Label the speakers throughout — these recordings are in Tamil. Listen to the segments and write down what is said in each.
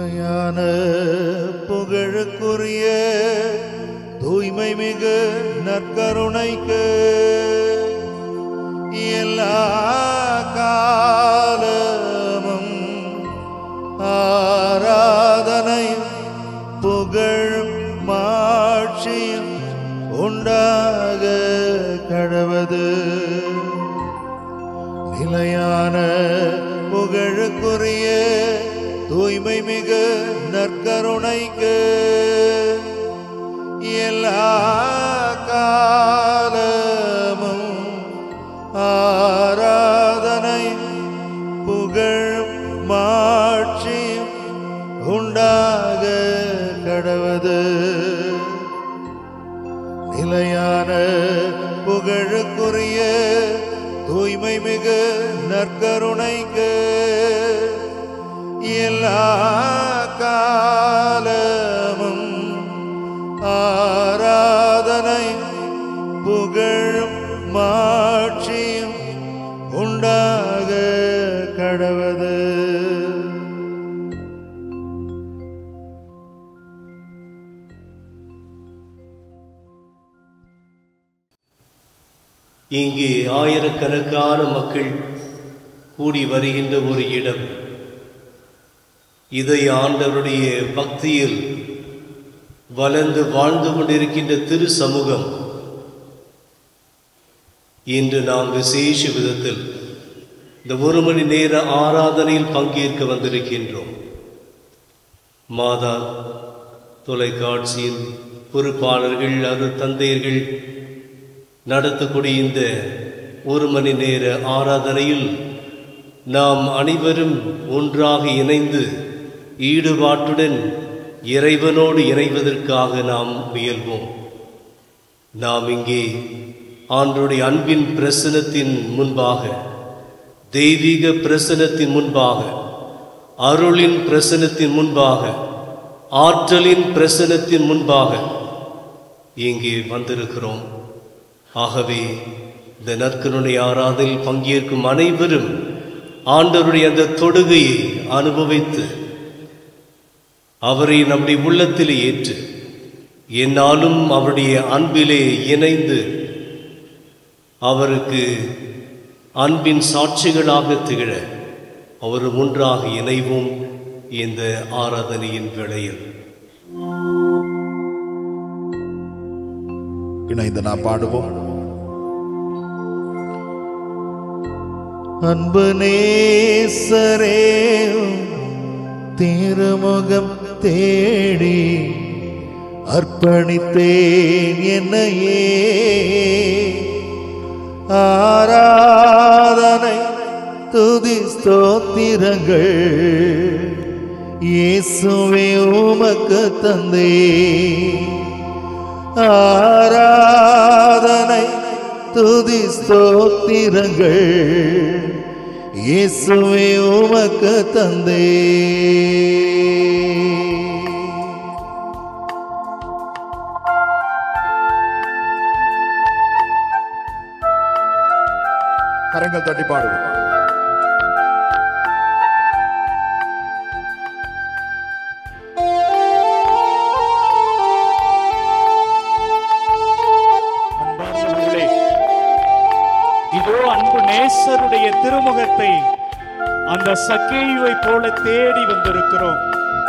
Speaker 1: நிலையான புகழுக்குரிய தூய்மை மிகு நற்கருணைக்கு எல்லா காலமும் ஆராதனையும் புகழும் மாட்சியும் உண்டாக கடவது நிலையான புகழுக்குரிய தூய்மை மிகு நற்கருணைக்கு எல்லா காலமும் ஆராதனை புகழும் மாட்சியும் உண்டாக கடவது நிலையான புகழுக்குரிய தூய்மை மிகு நற்கருணைக்கு எல்லா காலமும் ஆராதனை புகழும் மாட்சியும் உண்டாக கடவது
Speaker 2: இங்கே ஆயிரக்கணக்கான மக்கள் கூடி வருகின்ற ஒரு இடம் இதை ஆண்டவருடைய பக்தியில் வளர்ந்து வாழ்ந்து கொண்டிருக்கின்ற திரு சமூகம் இன்று நாம் விசேஷ விதத்தில் இந்த ஒரு மணி நேர ஆராதனையில் பங்கேற்க வந்திருக்கின்றோம் மாதா தொலைக்காட்சியின் பொறுப்பாளர்கள் அது தந்தையர்கள் நடத்தக்கூடிய இந்த ஒரு மணி நேர ஆராதனையில் நாம் அனைவரும் ஒன்றாக இணைந்து ஈடுபாட்டுடன் இறைவனோடு இணைவதற்காக நாம் முயல்வோம் நாம் இங்கே ஆண்டருடைய அன்பின் பிரசனத்தின் முன்பாக தெய்வீக பிரசனத்தின் முன்பாக அருளின் பிரசனத்தின் முன்பாக ஆற்றலின் பிரசனத்தின் முன்பாக இங்கே வந்திருக்கிறோம் ஆகவே இந்த நற்கருணை ஆராதனையில் பங்கேற்கும் அனைவரும் ஆண்டவருடைய அந்த தொடுகையை அனுபவித்து அவரை நம்முடைய உள்ளத்தில் ஏற்று என்னாலும் அவருடைய அன்பிலே இணைந்து அவருக்கு அன்பின் சாட்சிகளாக திகழ அவர் ஒன்றாக இணைவோம் இந்த ஆராதனையின் வேளையில்
Speaker 1: இணைந்து நாம் பாடுவோம் அன்பு நேசரே திருமுகம் தேடி அர்ப்பணித்தேன் என்னையே ஆராதனை துதி ஸ்தோத்திரங்கள் இயேசுவே உமக்கு தந்தே ஆராதனை துதி ஸ்தோத்திரங்கள் இயேசுவே உமக்கு தந்தே
Speaker 3: கரங்கள் தட்டி பாடுவோம்
Speaker 4: அன்பார்ந்தவர்களே இதோ அன்பு நேசருடைய திருமுகத்தை அந்த சக்கேயுவை போல தேடி வந்திருக்கிறோம்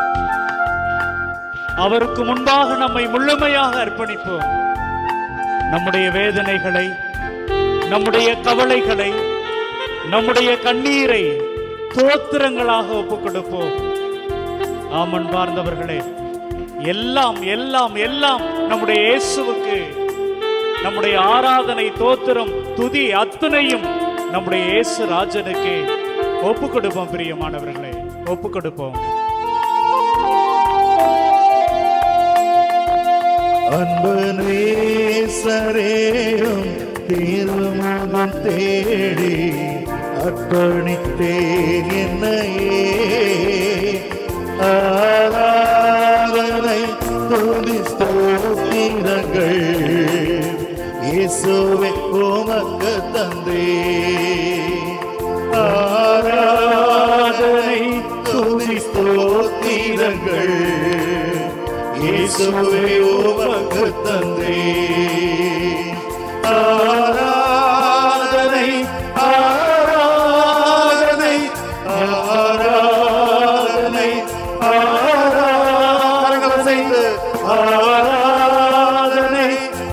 Speaker 4: அவருக்கு முன்பாக நம்மை முழுமையாக அர்ப்பணிப்போம் நம்முடைய வேதனைகளை நம்முடைய கவலைகளை நம்முடைய கண்ணீரை தோத்திரங்களாக ஒப்புக் கொடுப்போம் ஆமன் பார்ந்தவர்களே எல்லாம் எல்லாம் எல்லாம் நம்முடைய இயேசுவுக்கு நம்முடைய ஆராதனை தோத்திரம் துதி அத்தனையும் நம்முடைய இயேசு ராஜனுக்கு ஒப்பு கொடுப்போம் பிரியமானவர்களே ஒப்பு கொடுப்போம்
Speaker 1: அன்பு நேசரேயும் திருமுகம் தேடி அர்ப்பணித்தேன் என்னையே ஆராதனை துதி ஸ்தோத்திரங்கள் இயேசுவே உமக்கு தந்தே ஆராதனை துதி ஸ்தோத்திரங்கள் இயேசுவே உமக்கு தந்தே ஆராதனை ஆராதனை ஆராதனை ஆராதனை செய்து ஆராதனை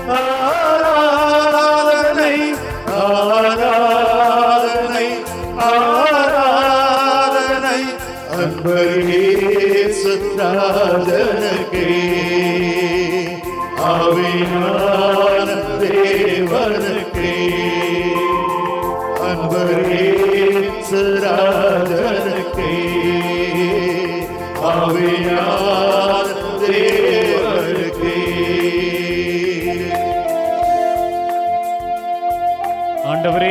Speaker 1: ஆராதனை ஆராதனை ஆராதனை அன்பரேசு ராஜனுக்கே ஆவியான தேவனுக்கே அன்பரேசு ராஜனுக்கே ஆவியான தேவனுக்கே
Speaker 4: ஆண்டவரே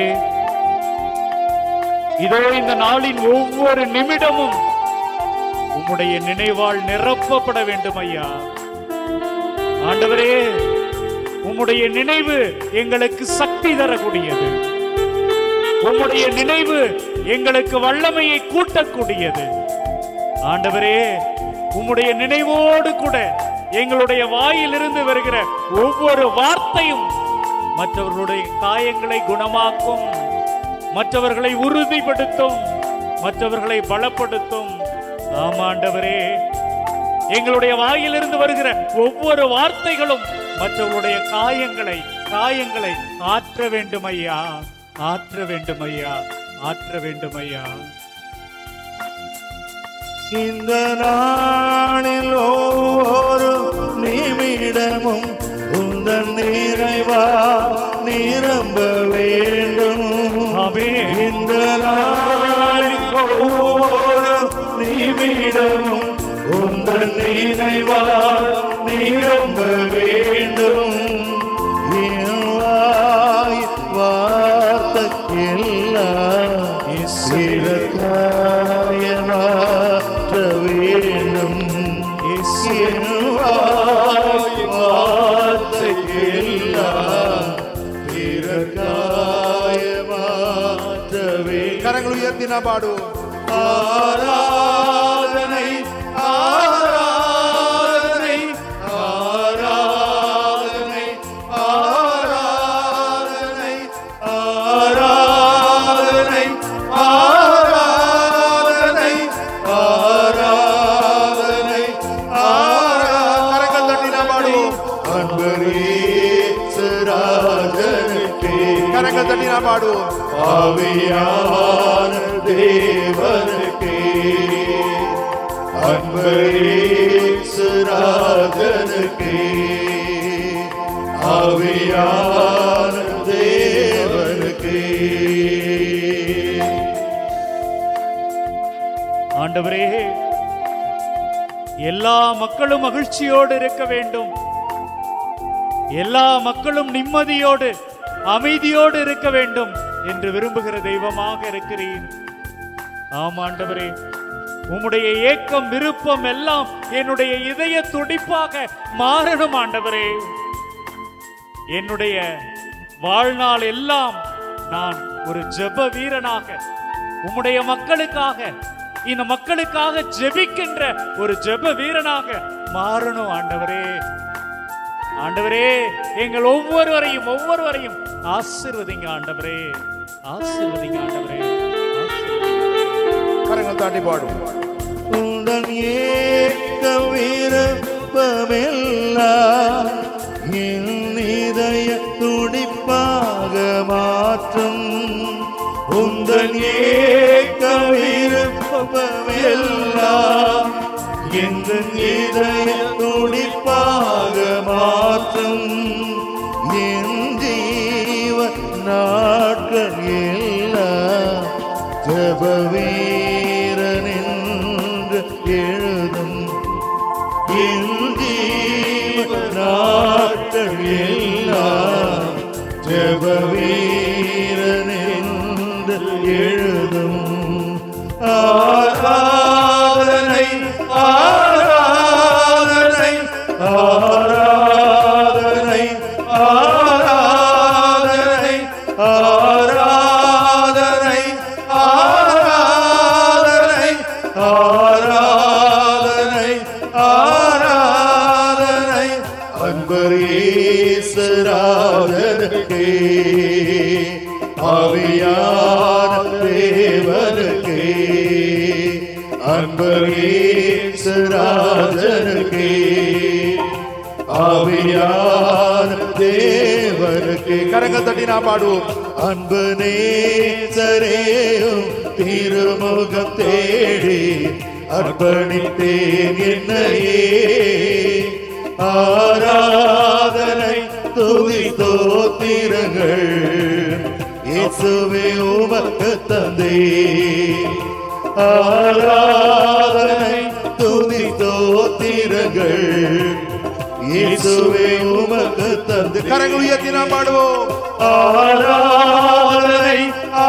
Speaker 4: இதோ இந்த நாளின் ஒவ்வொரு நிமிடமும் உம்முடைய நினைவால் நிரப்பப்பட வேண்டும் ஐயா ஆண்டவரே உம்முடைய நினைவு எங்களுக்கு சக்தி தரக்கூடியது உம்முடைய நினைவு எங்களுக்கு வல்லமையை கூட்டக்கூடியது ஆண்டவரே உம்முடைய நினைவோடு கூட எங்களுடைய வாயிலிருந்து வருகிற ஒவ்வொரு வார்த்தையும் மற்றவர்களுடைய காயங்களை குணமாக்கும் மற்றவர்களை உறுதிப்படுத்தும் மற்றவர்களை பலப்படுத்தும் ஆமாண்டவரே எங்களுடைய வாயிலிருந்து வருகிற ஒவ்வொரு வார்த்தைகளும் மற்றவர்களுடைய காயங்களை காயங்களை ஆற்ற வேண்டும் ஐயா ஆற்ற வேண்டும் ஐயா ஆற்ற வேண்டும் ஐயா
Speaker 1: இந்த நாளில் ஒவ்வொரு நிமிடமும் உந்தன் நிறைவா நிரம்ப வேண்டும்
Speaker 4: ஆமென்.
Speaker 1: இந்த நாளில் ஒவ்வொரு நிமிடமும் உந்தன் நினைவா நிரம்ப வேண்டும் என் வாய் வார்த்தைக்கெல்லாம் சிறகாயமாற்ற வேண்டும் என் வாய் வார்த்தைக்கெல்லாம் சிறகாயமாற்ற வேண்டும்
Speaker 3: கரங்கள் உயர்த்தி நாம் பாடுவோம்
Speaker 1: ஆராதனை ஆராதனை ஆராதனை ஆராதனை ஆராதனை ஆராதனை ஆராதனை
Speaker 3: கரங்கள் தட்டி நாம் பாடுவோம்
Speaker 1: அன்பரேசராஜனுக்கே
Speaker 3: கரங்கள் தட்டி நாம் பாடுவோம்
Speaker 1: ஆவியான தேவனுக்கே அன்பரேசுராஜனுக்கே ஆவியான தேவனுக்கே
Speaker 4: ஆண்டவரே எல்லா மக்களும் மகிழ்ச்சியோடு இருக்க வேண்டும் எல்லா மக்களும் நிம்மதியோடு அமைதியோடு இருக்க வேண்டும் என்று விரும்புகிற தெய்வமாக இருக்கிறீர் ஆம் ஆண்டவரே உம்முடைய ஏக்கம் விருப்பம் எல்லாம் என்னுடைய இதய துடிப்பாக மாறணும் ஆண்டவரே என்னுடைய வாழ்நாள் எல்லாம் நான் ஒரு ஜெப வீரனாக உம்முடைய மக்களுக்காக இந்த மக்களுக்காக ஜெபிக்கின்ற ஒரு ஜெப வீரனாக மாறணும் ஆண்டவரே ஆண்டவரே எங்கள் ஒவ்வொருவரையும் ஒவ்வொருவரையும் ஆசீர்வதிங்க ஆண்டவரே ஆசீர்வதிங்க ஆண்டவரே ஆசீர்வதிங்க.
Speaker 3: கரங்கள் தாண்டி பாடுவோம்
Speaker 1: உந்தன் ஏக்க விருப்பமெல்லாம் என் இதய துடிப்பாக மாற்றும் உந்தன் ஏக்க விருப்பமெல்லாம் எந்த இதய துடிப்பாக மாற்றும் என் ஜீவ நாட்கள் எல்லாம் ஜப வீரனின்று எழுதும் என் ஜீவ நாட்கள் எல்லாம் ஜப வீரனின்று எழுதும் ஆராதனை ஆராதனை ஆராதனை ஆராதனை ஆராதனை ஆராதனை ஆராதனை ஆராதனை ஈஸ்வராஜனுக்கே ஆவியான தேவனுக்கே அன்பரீஸ்வராஜனுக்கே ஆவியான தேவனுக்கே
Speaker 3: கரங்கள் தட்டி நாம் பாடுவோம்
Speaker 1: அன்பு நேசரேயும் திருமுகம் தேடி அர்ப்பணித்தேன் என்னையே ஆராதனை துதி தோத்திரங்கள் இயேசுவே உமக்கு தந்தே ஆராதனை துதி தோத்திரங்கள் இயேசுவே உமக்கு தந்தே
Speaker 3: கரங்கள் உயர்த்தி நாம் பாடுவோம்
Speaker 1: ஆராதனை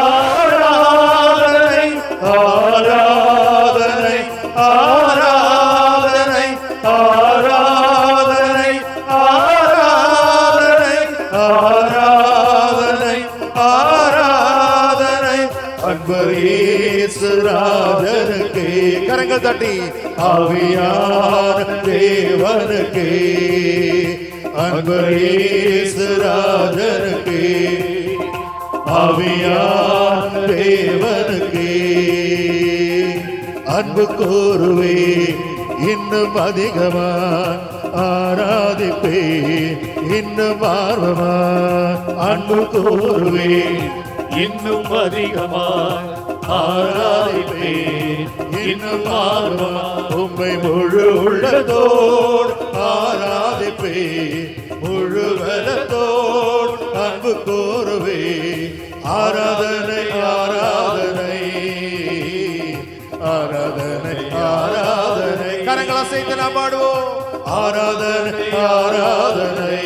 Speaker 1: ஆராதனை ஆராதனை ஆராதனை ஆராதனை ஆராதனை ஆராதனை ஆராதனை அன்பரீஸ்வராஜனுக்கே
Speaker 3: கரங்கள் தட்டி
Speaker 1: ஆவியான தேவனுக்கே அன்பரீஸ்வராஜனுக்கே ஆவியான தேவனுக்கே அன்பு கூறுவே இன்னும் அதிகமா ஆராதிப்பே இன்னும் ஆர்வமா அன்பு கூறுவே இன்னும் அதிகமாய் ஆராதிப்பேன் இன்னும் ஆர்வமா உம்மை முழு உள்ளதோடு ஆராதிப்பேன் முழு பலத்தோடு அன்பு கூறுவே ஆராதனை ஆராதனை ஆராதனை ஆராதனை
Speaker 3: கரங்கள் அசைத்து நாம் பாடுவோம்
Speaker 1: ஆராதனை ஆராதனை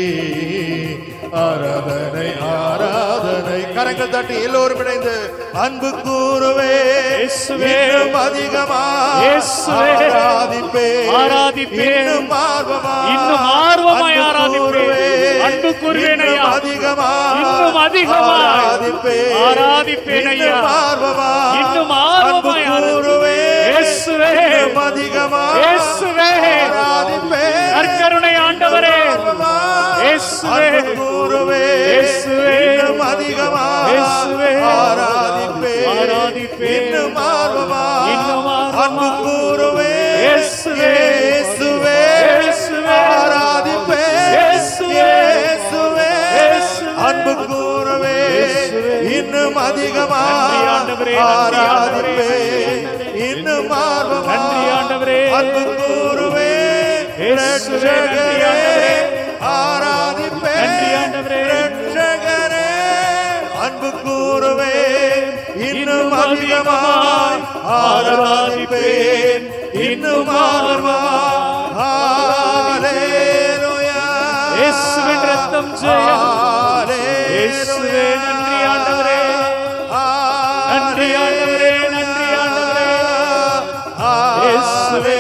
Speaker 1: ஆராதனை ஆராதனை
Speaker 3: கரங்கள் தட்டி எல்லோரும் இணைந்து
Speaker 1: அன்பு கூறுவே
Speaker 4: இயேசுவே.
Speaker 1: இன்னும் அதிகமா
Speaker 4: இயேசுவே.
Speaker 1: ஆராதிப்பேன்
Speaker 4: ஆராதிப்பேன்.
Speaker 1: இன்னும் ஆர்வமா
Speaker 4: இன்னும் ஆர்வமாய்
Speaker 1: அன்பு
Speaker 4: ஆராதிப்பேன்.
Speaker 1: கூறுவேன்.
Speaker 4: அன்பு கூறுவேன் ஐயா.
Speaker 1: இன்னும் அதிகமா
Speaker 4: இன்னும் அதிகமாய்
Speaker 1: ஆராதிப்பேன்
Speaker 4: ஆராதிப்பேன் ஐயா.
Speaker 1: இன்னும் ஆர்வமா
Speaker 4: இன்னும் ஆர்வமாய்
Speaker 1: அன்பு கூறுவேன்.
Speaker 4: இயேசுவே.
Speaker 1: இன்னும் அதிகமா
Speaker 4: இயேசுவே.
Speaker 1: ஆராதிப்பேன்
Speaker 4: நற்கருணை ஆண்டவரே
Speaker 1: ஆர்வமா
Speaker 4: இயேசுவே.
Speaker 1: அன்பு கூறுவேன்.
Speaker 4: இயேசுவே.
Speaker 1: இன்னும் அதிகமா
Speaker 4: இயேசுவே.
Speaker 1: ஆராதிப்பேன்
Speaker 4: ஆராதிப்பேன்.
Speaker 1: இன்னும் ஆர்வமா
Speaker 4: இன்னும் ஆர்வமா.
Speaker 1: அன்பு கூறுவேன்.
Speaker 4: இயேசுவே.
Speaker 1: இயேசுவே.
Speaker 4: இயேசுவே.
Speaker 1: ஆராதிப்பேன்.
Speaker 4: இயேசுவே.
Speaker 1: இயேசுவே.
Speaker 4: இயேசுவே.
Speaker 1: அன்பு கூறுவேன்.
Speaker 4: இயேசுவே.
Speaker 1: இன்னும் அதிகமா
Speaker 4: நன்றி ஆண்டவரே, நன்றி
Speaker 1: ஆராதிப்பேன் இன்னும் ஆர்வமா
Speaker 4: நன்றி ஆண்டவரே.
Speaker 1: அன்பு கூறுவேன்
Speaker 4: இயேசுவே, நன்றி
Speaker 1: ரட்சகரே,
Speaker 4: ஆண்டவரே.
Speaker 1: ஆராதிப்பேன்
Speaker 4: நன்றி ஆண்டவரே.
Speaker 1: ரட்சகரே, அன்பு கூறுவேன் இன்னும் அதிகமாய் ஆராதிப்பேன் இன்னும் ஆர்வமாய் ஹalleluya
Speaker 4: இயேசுவின் ரத்தம் ஜெயம். இயேசுவே, நன்றி ஆண்டவரே. நன்றி ஆண்டவரே, நன்றி ஆண்டவரே. இயேசுவே,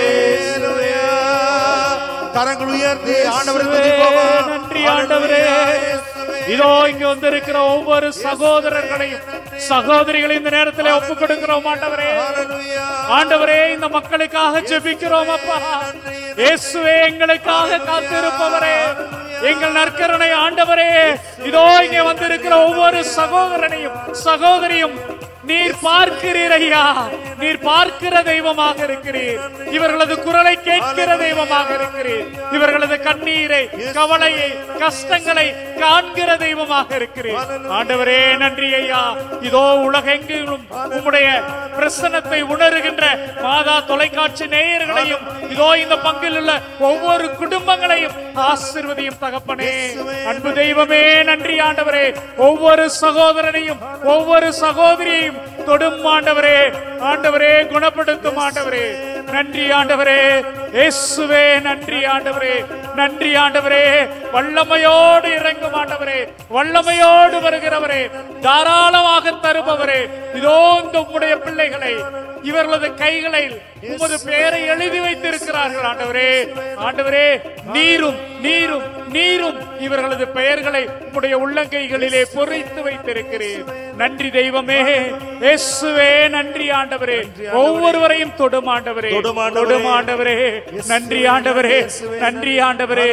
Speaker 3: கரங்கள் உயர்த்தி ஆண்டவரை
Speaker 4: இயேசுவே,
Speaker 3: துதிப்போமா?
Speaker 4: நன்றி ஆண்டவரே இதோ இங்க வந்திருக்கிற ஒவ்வொரு சகோதரர்களையும் சகோதரிகளையும் இந்த நேரத்தில் ஒப்பு கொடுக்கிறோம் ஆண்டவரே
Speaker 3: Hallelujah.
Speaker 4: ஆண்டவரே இந்த மக்களுக்காக ஜெபிக்கிறோம் அப்பா இயேசுவே எங்களுக்காக காத்திருப்பவரே எங்கள் நற்கருணை ஆண்டவரே இதோ இங்கே வந்திருக்கிற ஒவ்வொரு சகோதரனையும் சகோதரியும் நீர் பார்க்கிறீர் ஐயா நீர் பார்க்கிற தெய்வமாக இருக்கிறீர் இவர்களது குரலை கேட்கிற தெய்வமாக இருக்கிறீர் இவர்களது கண்ணீரை கவலையை கஷ்டங்களை காண்கிற தெய்வமாக இருக்கிறீர் ஆண்டவரே நன்றி ஐயா இதோ உலகெங்கிலும் உம்முடைய பிரசன்னத்தை உணர்கின்ற மாதா தொலைக்காட்சி நேயர்களையும் இதோ இந்த பங்கில் உள்ள ஒவ்வொரு குடும்பங்களையும் ஆசிர்வதியும் தகப்பனே அன்பு தெய்வமே நன்றி ஆண்டவரே ஒவ்வொரு சகோதரனையும் ஒவ்வொரு சகோதரியையும் தொடும் ஆண்டவரே ஆண்டவரே குணப்படுத்தும் ஆண்டவரே நன்றி ஆண்டவரே இயேசுவே நன்றி ஆண்டவரே நன்றி ஆண்டவரே வல்லமையோடு இறங்கும் ஆண்டவரே வல்லமையோடு வருகிறவரே தாராளமாக தருபவரே இதோ இந்த உம்முடைய பிள்ளைகளை இவர்களது கைகளில் உமது பெயரை எழுதி வைத்திருக்கிறார்கள் ஆண்டவரே ஆண்டவரே நீரும் நீரும் நீரும் இவர்களது பெயர்களை உம்முடைய உள்ளங்கைகளிலே பொறித்து வைத்திருக்கிறேன் நன்றி தெய்வமே இயேசுவே நன்றி ஆண்டவரே ஒவ்வொருவரையும் தொடும் ஆண்டவரே
Speaker 1: தொடும் ஆண்டவரே.
Speaker 4: தொடும் ஆண்டவரே நன்றி ஆண்டவரே நன்றி ஆண்டவரே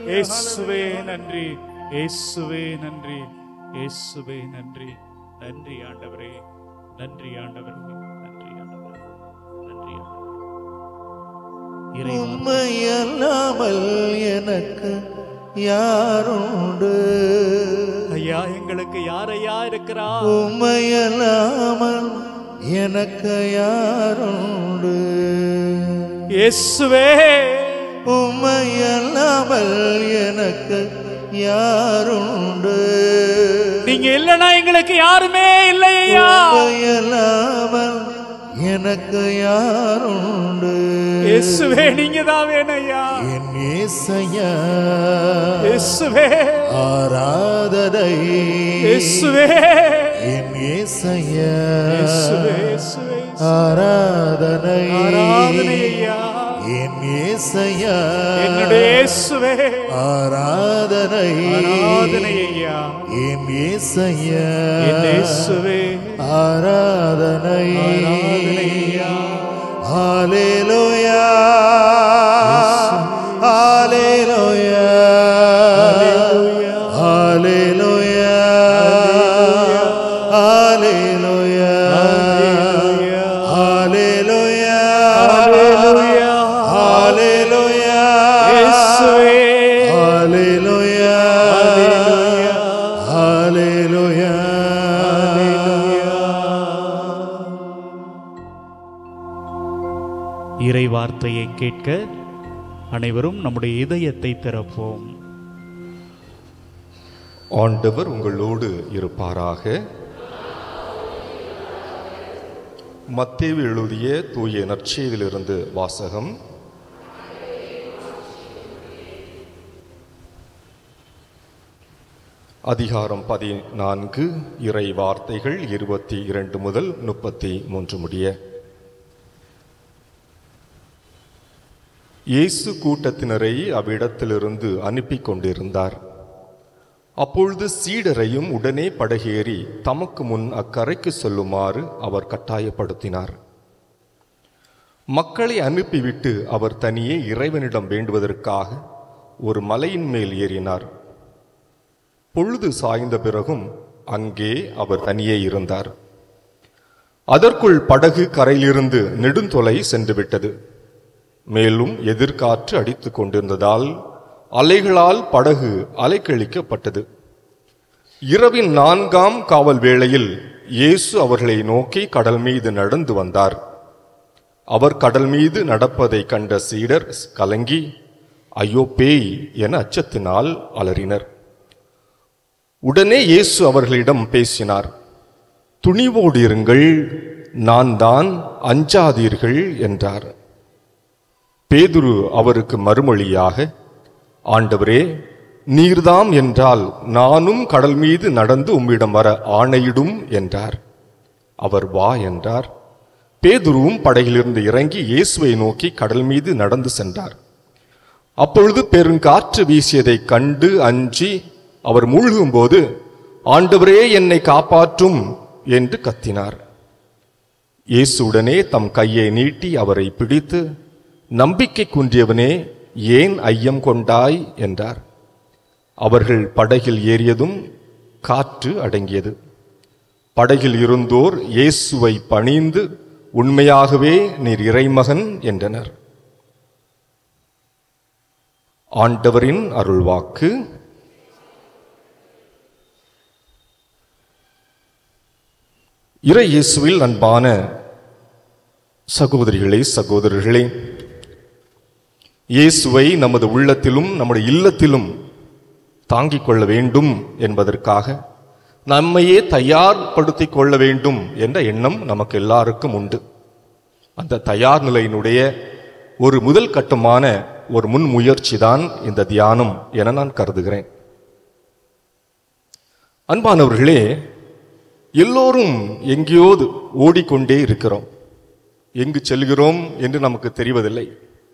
Speaker 4: இயேசுவே நன்றி இயேசுவே நன்றி இயேசுவே நன்றி நன்றி ஆண்டவரே நன்றி ஆண்டவரே நன்றி ஆண்டவரே நன்றி ஆண்டவரே இறைவா
Speaker 1: உண்மையல்லாமல் எனக்கு யாருண்டு
Speaker 4: ஐயா எங்களுக்கு யாரையா இருக்கிறா
Speaker 1: உண்மையல்லாமல் எனக்கு யாருண்டு
Speaker 4: இயேசுவே
Speaker 1: உண்மையல்லாமல் எனக்கு யாருண்டு
Speaker 4: நீங்க இல்லனா எங்களுக்கு யாருமே இல்லை ஐயா
Speaker 1: உண்மையல்லாமல் எனக்கு யாருண்டு
Speaker 4: இயேசுவே நீங்க தான் வேணும் ஐயா
Speaker 1: என் ஏசையா
Speaker 4: இயேசுவே
Speaker 1: ஆராதனை
Speaker 4: இயேசுவே
Speaker 1: என் ஏசையா
Speaker 4: இயேசுவே இயேசுவே
Speaker 1: ஆராதனை
Speaker 4: ஆராதனை ஐயா
Speaker 1: என் ஏசையா
Speaker 4: என்னுடைய இயேசுவே
Speaker 1: ஆராதனை
Speaker 4: ஆராதனை ஐயா
Speaker 1: என் ஏசையா
Speaker 4: என் இயேசுவே
Speaker 1: ஆராதனை
Speaker 4: ஆராதனை ஐயா
Speaker 1: ஹalleluya ஹalleluya ஹalleluya ஹalleluya ஹalleluya ஹalleluya
Speaker 4: இயேசுவே
Speaker 1: ஹalleluya ஹalleluya
Speaker 4: இறை வார்த்தையை கேட்க அனைவரும் நம்முடைய இதயத்தை திறப்போம்
Speaker 5: ஆண்டவர் உங்களோடு இருப்பாராக மத்தேவு எழுதிய தூய நற்செய்தியிலிருந்து வாசகம் அதிகாரம் பதினான்கு இறை வார்த்தைகள் இருபத்தி இரண்டு முதல் முப்பத்தி மூன்று முடிய இயேசு கூட்டத்தினரை அவ்விடத்திலிருந்து அனுப்பி கொண்டிருந்தார் அப்பொழுது சீடரையும் உடனே படகேறி தமக்கு முன் அக்கரைக்கு செல்லுமாறு அவர் கட்டாயப்படுத்தினார் மக்களை அனுப்பிவிட்டு அவர் தனியே இறைவனிடம் வேண்டுவதற்காக ஒரு மலையின் மேல் ஏறினார் பொழுது சாய்ந்த பிறகும் அங்கே அவர் தனியே இருந்தார் அதற்குள் படகு கரையிலிருந்து நெடுந்தொலை சென்றுவிட்டது மேலும் எதிர்காற்று அடித்துக் கொண்டிருந்ததால் அலைகளால் படகு அலைக்கழிக்கப்பட்டது இரவின் நான்காம் காவல் வேளையில் இயேசு அவர்களை நோக்கி கடல் மீது நடந்து வந்தார் அவர் கடல் மீது நடப்பதை கண்ட சீடர் கலங்கி ஐயோ பேய் என அச்சத்தினால் அலறினர் உடனே இயேசு அவர்களிடம் பேசினார் துணிவோடு இருங்கள் நான் தான் அஞ்சாதீர்கள் என்றார் பேதுரு அவருக்கு மறுமொழியாக ஆண்டவரே நீர்தாம் என்றால் நானும் கடல் மீது நடந்து உம்மிடம் வர ஆணையிடும் என்றார் அவர் வா என்றார் பேதுருவும் படகிலிருந்து இறங்கி இயேசுவை நோக்கி கடல் மீது நடந்து சென்றார் அப்பொழுது பெருங்காற்று வீசியதைக் கண்டு அஞ்சி அவர் மூழ்கும்போது ஆண்டவரே என்னை காப்பாற்றும் என்று கத்தினார் இயேசு உடனே தம் கையை நீட்டி அவரை பிடித்து நம்பிக்கை குன்றியவனே ஏன் ஐயம் கொண்டாய் என்றார் அவர்கள் படகில் ஏறியதும் காற்று அடங்கியது படகில் இருந்தோர் இயேசுவை பணிந்து உண்மையாகவே நீர் இறைமகன் என்றனர் ஆண்டவரின் அருள்வாக்கு இறை இயேசுவில் அன்பான சகோதரிகளே சகோதரர்களே இயேசுவை நமது உள்ளத்திலும் நம்முடைய இல்லத்திலும் தாங்கிக் கொள்ள வேண்டும் என்பதற்காக நம்மையே தயார்படுத்திக் கொள்ள வேண்டும் என்ற எண்ணம் நமக்கு எல்லாருக்கும் உண்டு அந்த தயார் நிலையினுடைய ஒரு முதல் கட்டமான ஒரு முன்முயற்சி தான் இந்த தியானம் என நான் கருதுகிறேன் அன்பானவர்களே எல்லோரும் எங்கேயோது ஓடிக்கொண்டே இருக்கிறோம் எங்கு செல்கிறோம் என்று நமக்கு தெரிவதில்லை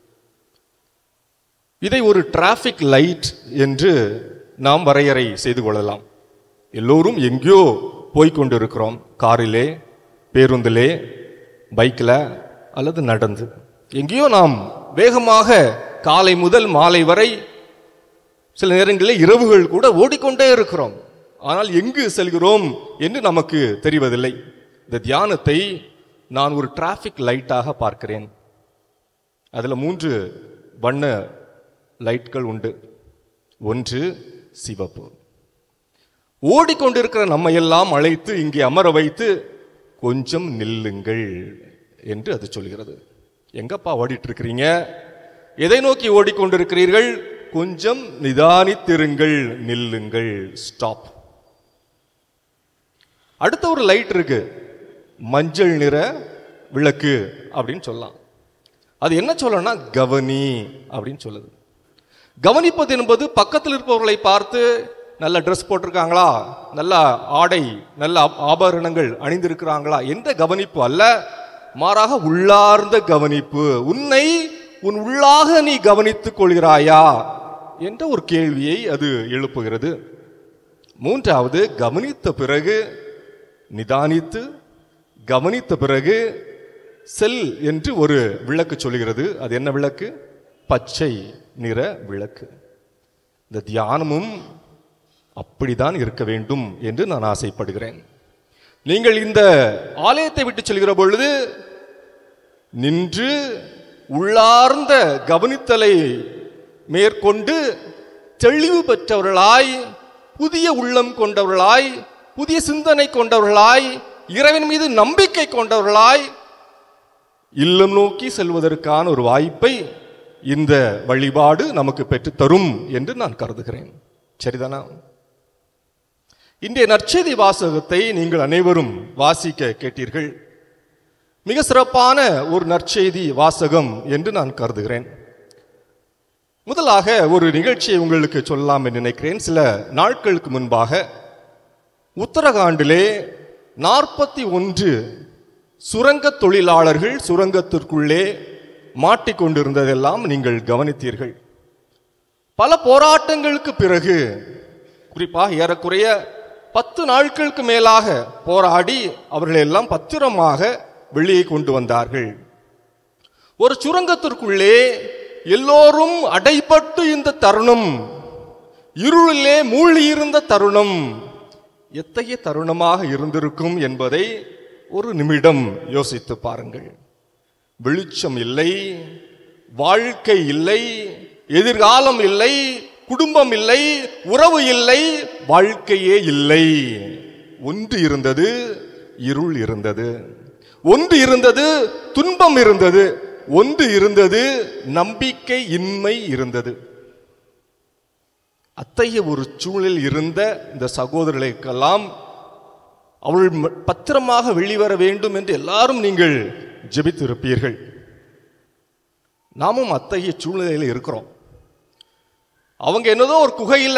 Speaker 5: இதை ஒரு டிராஃபிக் லைட் என்று நாம் வரையறை செய்து கொள்ளலாம் எல்லோரும் எங்கேயோ போய்க்கொண்டிருக்கிறோம் காரிலே பேருந்திலே பைக்கில் அல்லது நடந்து எங்கேயோ நாம் வேகமாக காலை முதல் மாலை வரை சில நேரங்களில் இரவுகள் கூட ஓடிக்கொண்டே இருக்கிறோம் ஆனால் எங்கு செல்கிறோம் என்று நமக்கு தெரிவதில்லை இந்த தியானத்தை நான் ஒரு டிராஃபிக் லைட்டாக பார்க்கிறேன் அதில் மூன்று வண்ண லைட்கள் உண்டு ஒன்று சிவப்பு ஓடிக்கொண்டிருக்கிற நம்மை எல்லாம் அழைத்து இங்கே அமர வைத்து கொஞ்சம் நில்லுங்கள் என்று அது சொல்கிறது எங்கப்பா ஓடிட்டு இருக்கிறீங்க எதை நோக்கி ஓடிக்கொண்டிருக்கிறீர்கள் கொஞ்சம் நிதானித்திருங்கள் நில்லுங்கள் ஸ்டாப் அடுத்த ஒரு லைட் இருக்கு மஞ்சள் நிற விளக்கு அப்படின்னு சொல்லலாம் அது என்ன சொல்லணும்னா கவனி அப்படின்னு சொல்லுது கவனிப்பது என்பது பக்கத்தில் இருப்பவர்களை பார்த்து நல்ல ட்ரெஸ் போட்டிருக்காங்களா நல்ல ஆடை நல்ல ஆப- ஆபரணங்கள் அணிந்திருக்கிறாங்களா என்ற கவனிப்பு அல்ல மாறாக உள்ளார்ந்த கவனிப்பு உன்னை உன் உள்ளாக நீ கவனித்துக் கொள்கிறாயா என்ற ஒரு கேள்வியை அது எழுப்புகிறது மூன்றாவது கவனித்த பிறகு நிதானித்து கவனித்த பிறகு செல் என்று ஒரு விளக்கு சொல்கிறது அது என்ன விளக்கு பச்சை நிற விளக்கு இந்த தியானமும் அப்படிதான் இருக்க வேண்டும் என்று நான் ஆசைப்படுகிறேன் நீங்கள் இந்த ஆலயத்தை விட்டு செல்கிற பொழுது நின்று உள்ளார்ந்த கவனித்தலை மேற்கொண்டு தெளிவு பெற்றவர்களாய் புதிய உள்ளம் கொண்டவர்களாய் புதிய சிந்தனை கொண்டவர்களாய் இறைவன் மீது நம்பிக்கை கொண்டவர்களாய் இல்லம் நோக்கி செல்வதற்கான ஒரு வாய்ப்பை இந்த வழிபாடு நமக்கு பெற்றுத் தரும் என்று நான் கருதுகிறேன் சரிதானா இன்றைய நற்செய்தி வாசகத்தை நீங்கள் அனைவரும் வாசிக்க கேட்டீர்கள் மிக சிறப்பான ஒரு நற்செய்தி வாசகம் என்று நான் கருதுகிறேன் முதலாக ஒரு நிகழ்ச்சியை உங்களுக்கு சொல்லலாம் என்று நினைக்கிறேன் சில நாட்களுக்கு முன்பாக உத்தரகாண்டிலே நாற்பத்தி ஒன்று சுரங்க தொழிலாளர்கள் சுரங்கத்திற்குள்ளே மாட்டிக்கொண்டிருந்ததெல்லாம் நீங்கள் கவனித்தீர்கள் பல போராட்டங்களுக்கு பிறகு குறிப்பாக ஏறக்குறைய பத்து நாட்களுக்கு மேலாக போராடி அவர்களை எல்லாம் பத்திரமாக வெளியே கொண்டு வந்தார்கள் ஒரு சுரங்கத்திற்குள்ளே எல்லோரும் அடைபட்டு இந்த தருணம் இருளிலே மூழ்கியிருந்த தருணம் எத்தகைய தருணமாக இருந்திருக்கும் என்பதை ஒரு நிமிடம் யோசித்து பாருங்கள் வெளிச்சம் இல்லை வாழ்க்கை இல்லை எதிர்காலம் இல்லை குடும்பம் இல்லை உறவு இல்லை வாழ்க்கையே இல்லை ஒன்று இருந்தது இருள் இருந்தது ஒன்று இருந்தது துன்பம் இருந்தது ஒன்று இருந்தது நம்பிக்கை இன்மை இருந்தது அத்தகைய ஒரு சூழலில் இருந்த இந்த சகோதரர்களுக்கெல்லாம் அவள் ம- பத்திரமாக வெளிவர வேண்டும் என்று எல்லாரும் நீங்கள் ஜெபித்திருப்பீர்கள் நாமும் அத்தகைய சூழ்நிலையில் இருக்கிறோம் அவங்க என்னதோ ஒரு குகையில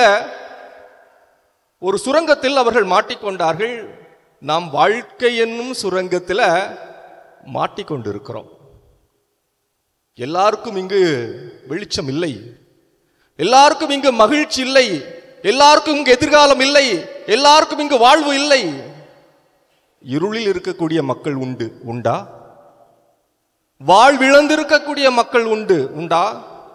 Speaker 5: ஒரு சுரங்கத்தில் அவர்கள் மாட்டிக்கொண்டார்கள் நாம் வாழ்க்கை என்னும் சுரங்கத்தில் மாட்டிக்கொண்டிருக்கிறோம் எல்லாருக்கும் இங்கு வெளிச்சம் இல்லை எல்லாருக்கும் இங்கு மகிழ்ச்சி இல்லை எல்லாருக்கும் இங்கு எதிர்காலம் இல்லை எல்லாருக்கும் இங்கு வாழ்வு இல்லை இருளில் இருக்கக்கூடிய மக்கள் உண்டு உண்டா வாழ்விழந்திருக்கக்கூடிய மக்கள் உண்டு உண்டா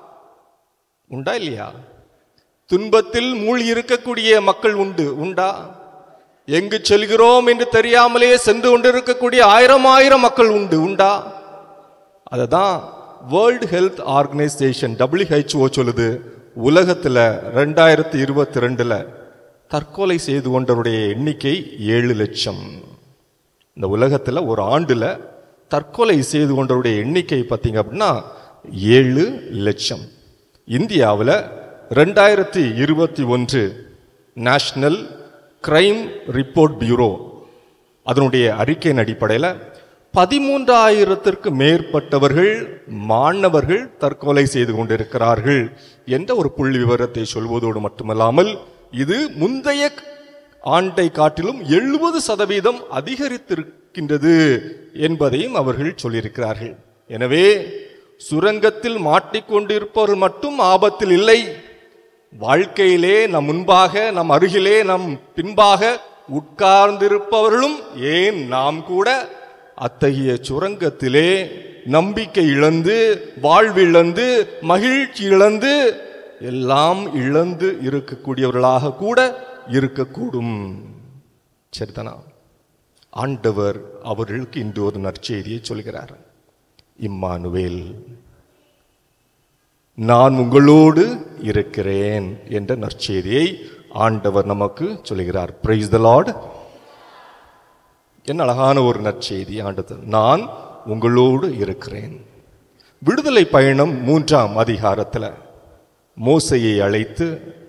Speaker 5: உண்டா இல்லையா துன்பத்தில் மூழ்கி இருக்கக்கூடிய மக்கள் உண்டு உண்டா எங்கு செல்கிறோம் என்று தெரியாமலே சென்று கொண்டிருக்கக்கூடிய ஆயிரம் ஆயிரம் மக்கள் உண்டு உண்டா அதுதான் வேர்ல்டு ஹெல்த் ஆர்கனைசேஷன் WHO சொல்லுது உலகத்தில் ரெண்டாயிரத்தி இருபத்தி ரெண்டுல தற்கொலை செய்து கொண்டவருடைய எண்ணிக்கை ஏழு லட்சம் இந்த உலகத்தில் ஒரு ஆண்டுல தற்கொலை செய்து கொண்டவருடைய எண்ணிக்கை பார்த்தீங்க அப்படின்னா ஏழு லட்சம் இந்தியாவில் ரெண்டாயிரத்தி இருபத்தி ஒன்று நேஷனல் கிரைம் ரிப்போர்ட் பியூரோ அதனுடைய அறிக்கையின் அடிப்படையில் பதிமூன்றாயிரத்திற்கு மேற்பட்டவர்கள் மாணவர்கள் தற்கொலை செய்து கொண்டிருக்கிறார்கள் என்ற ஒரு புள்ளி விவரத்தை சொல்வதோடு மட்டுமல்லாமல் இது முந்தைய ஆண்டை காட்டிலும் எழுபது சதவீதம் அதிகரித்திருக்கின்றது என்பதையும் அவர்கள் சொல்லியிருக்கிறார்கள் எனவே சுரங்கத்தில் மாட்டிக்கொண்டிருப்பவர்கள் மட்டும் ஆபத்தில் இல்லை வாழ்க்கையிலே நம் முன்பாக நம் அருகிலே நம் பின்பாக உட்கார்ந்திருப்பவர்களும் ஏன் நாம் கூட அத்தகைய சுரங்கத்திலே நம்பிக்கை இழந்து வாழ்விழந்து மகிழ்ச்சி இழந்து எல்லாம் இழந்து இருக்கக்கூடியவர்களாக கூட இருக்கக்கூடும் சரிதானா ஆண்டவர் அவர்களுக்கு இன்று ஒரு நற்செய்தியை சொல்கிறார் இம்மானுவேல் நான் உங்களோடு இருக்கிறேன் என்ற நற்செய்தியை ஆண்டவர் நமக்கு சொல்கிறார் பிரைஸ் த லார்ட் என்ன அழகான ஒரு நற்செய்தி ஆண்டவர் நான் உங்களோடு இருக்கிறேன் விடுதலை பயணம் மூன்றாம் அதிகாரத்தில் மோசையை அழைத்து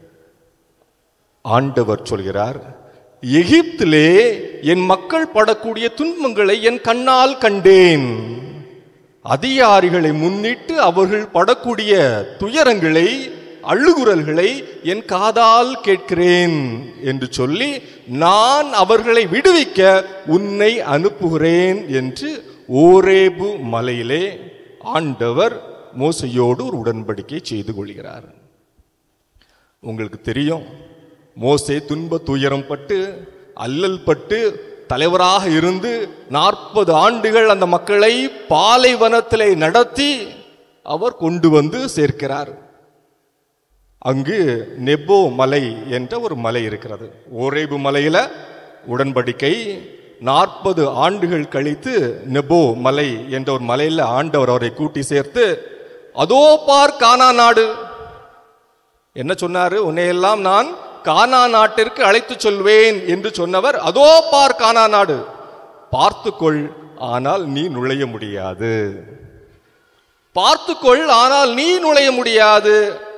Speaker 5: ஆண்டவர் சொல்கிறார் எகிப்திலே என் மக்கள் படக்கூடிய துன்பங்களை என் கண்ணால் கண்டேன் அதிகாரிகளை முன்னிட்டு அவர்கள் படக்கூடிய துயரங்களை அழுகுரல்களை என் காதால் கேட்கிறேன் என்று சொல்லி நான் அவர்களை விடுவிக்க உன்னை அனுப்புகிறேன் என்று ஓரேபு மலையிலே ஆண்டவர் மோசையோடு ஒரு உடன்படிக்கை செய்து கொள்கிறார் உங்களுக்கு தெரியும் மோசே துன்ப துயரம் பட்டு அல்லல் பட்டு தலைவராக இருந்து நாற்பது ஆண்டுகள் அந்த மக்களை பாலைவனத்திலே நடத்தி அவர் கொண்டு வந்து சேர்க்கிறார் அங்கு நெப்போ மலை என்ற ஒரு மலை இருக்கிறது ஓரேபு மலையில உடன்படிக்கை நாற்பது ஆண்டுகள் கழித்து நெபோ மலை என்ற ஒரு மலையில ஆண்டவர் அவரை கூட்டி சேர்த்து அதோ பார் கானா நாடு என்ன சொன்னாரு உன்னையெல்லாம் நான் கானா நாட்டிற்கு அழைத்து சொல்வேன் என்று சொன்னவர் அதோ பார் கானா நாடு பார்த்துக்கொள் ஆனால் நீ நுழைய முடியாது பார்த்துக்கொள் ஆனால் நீ நுழைய முடியாது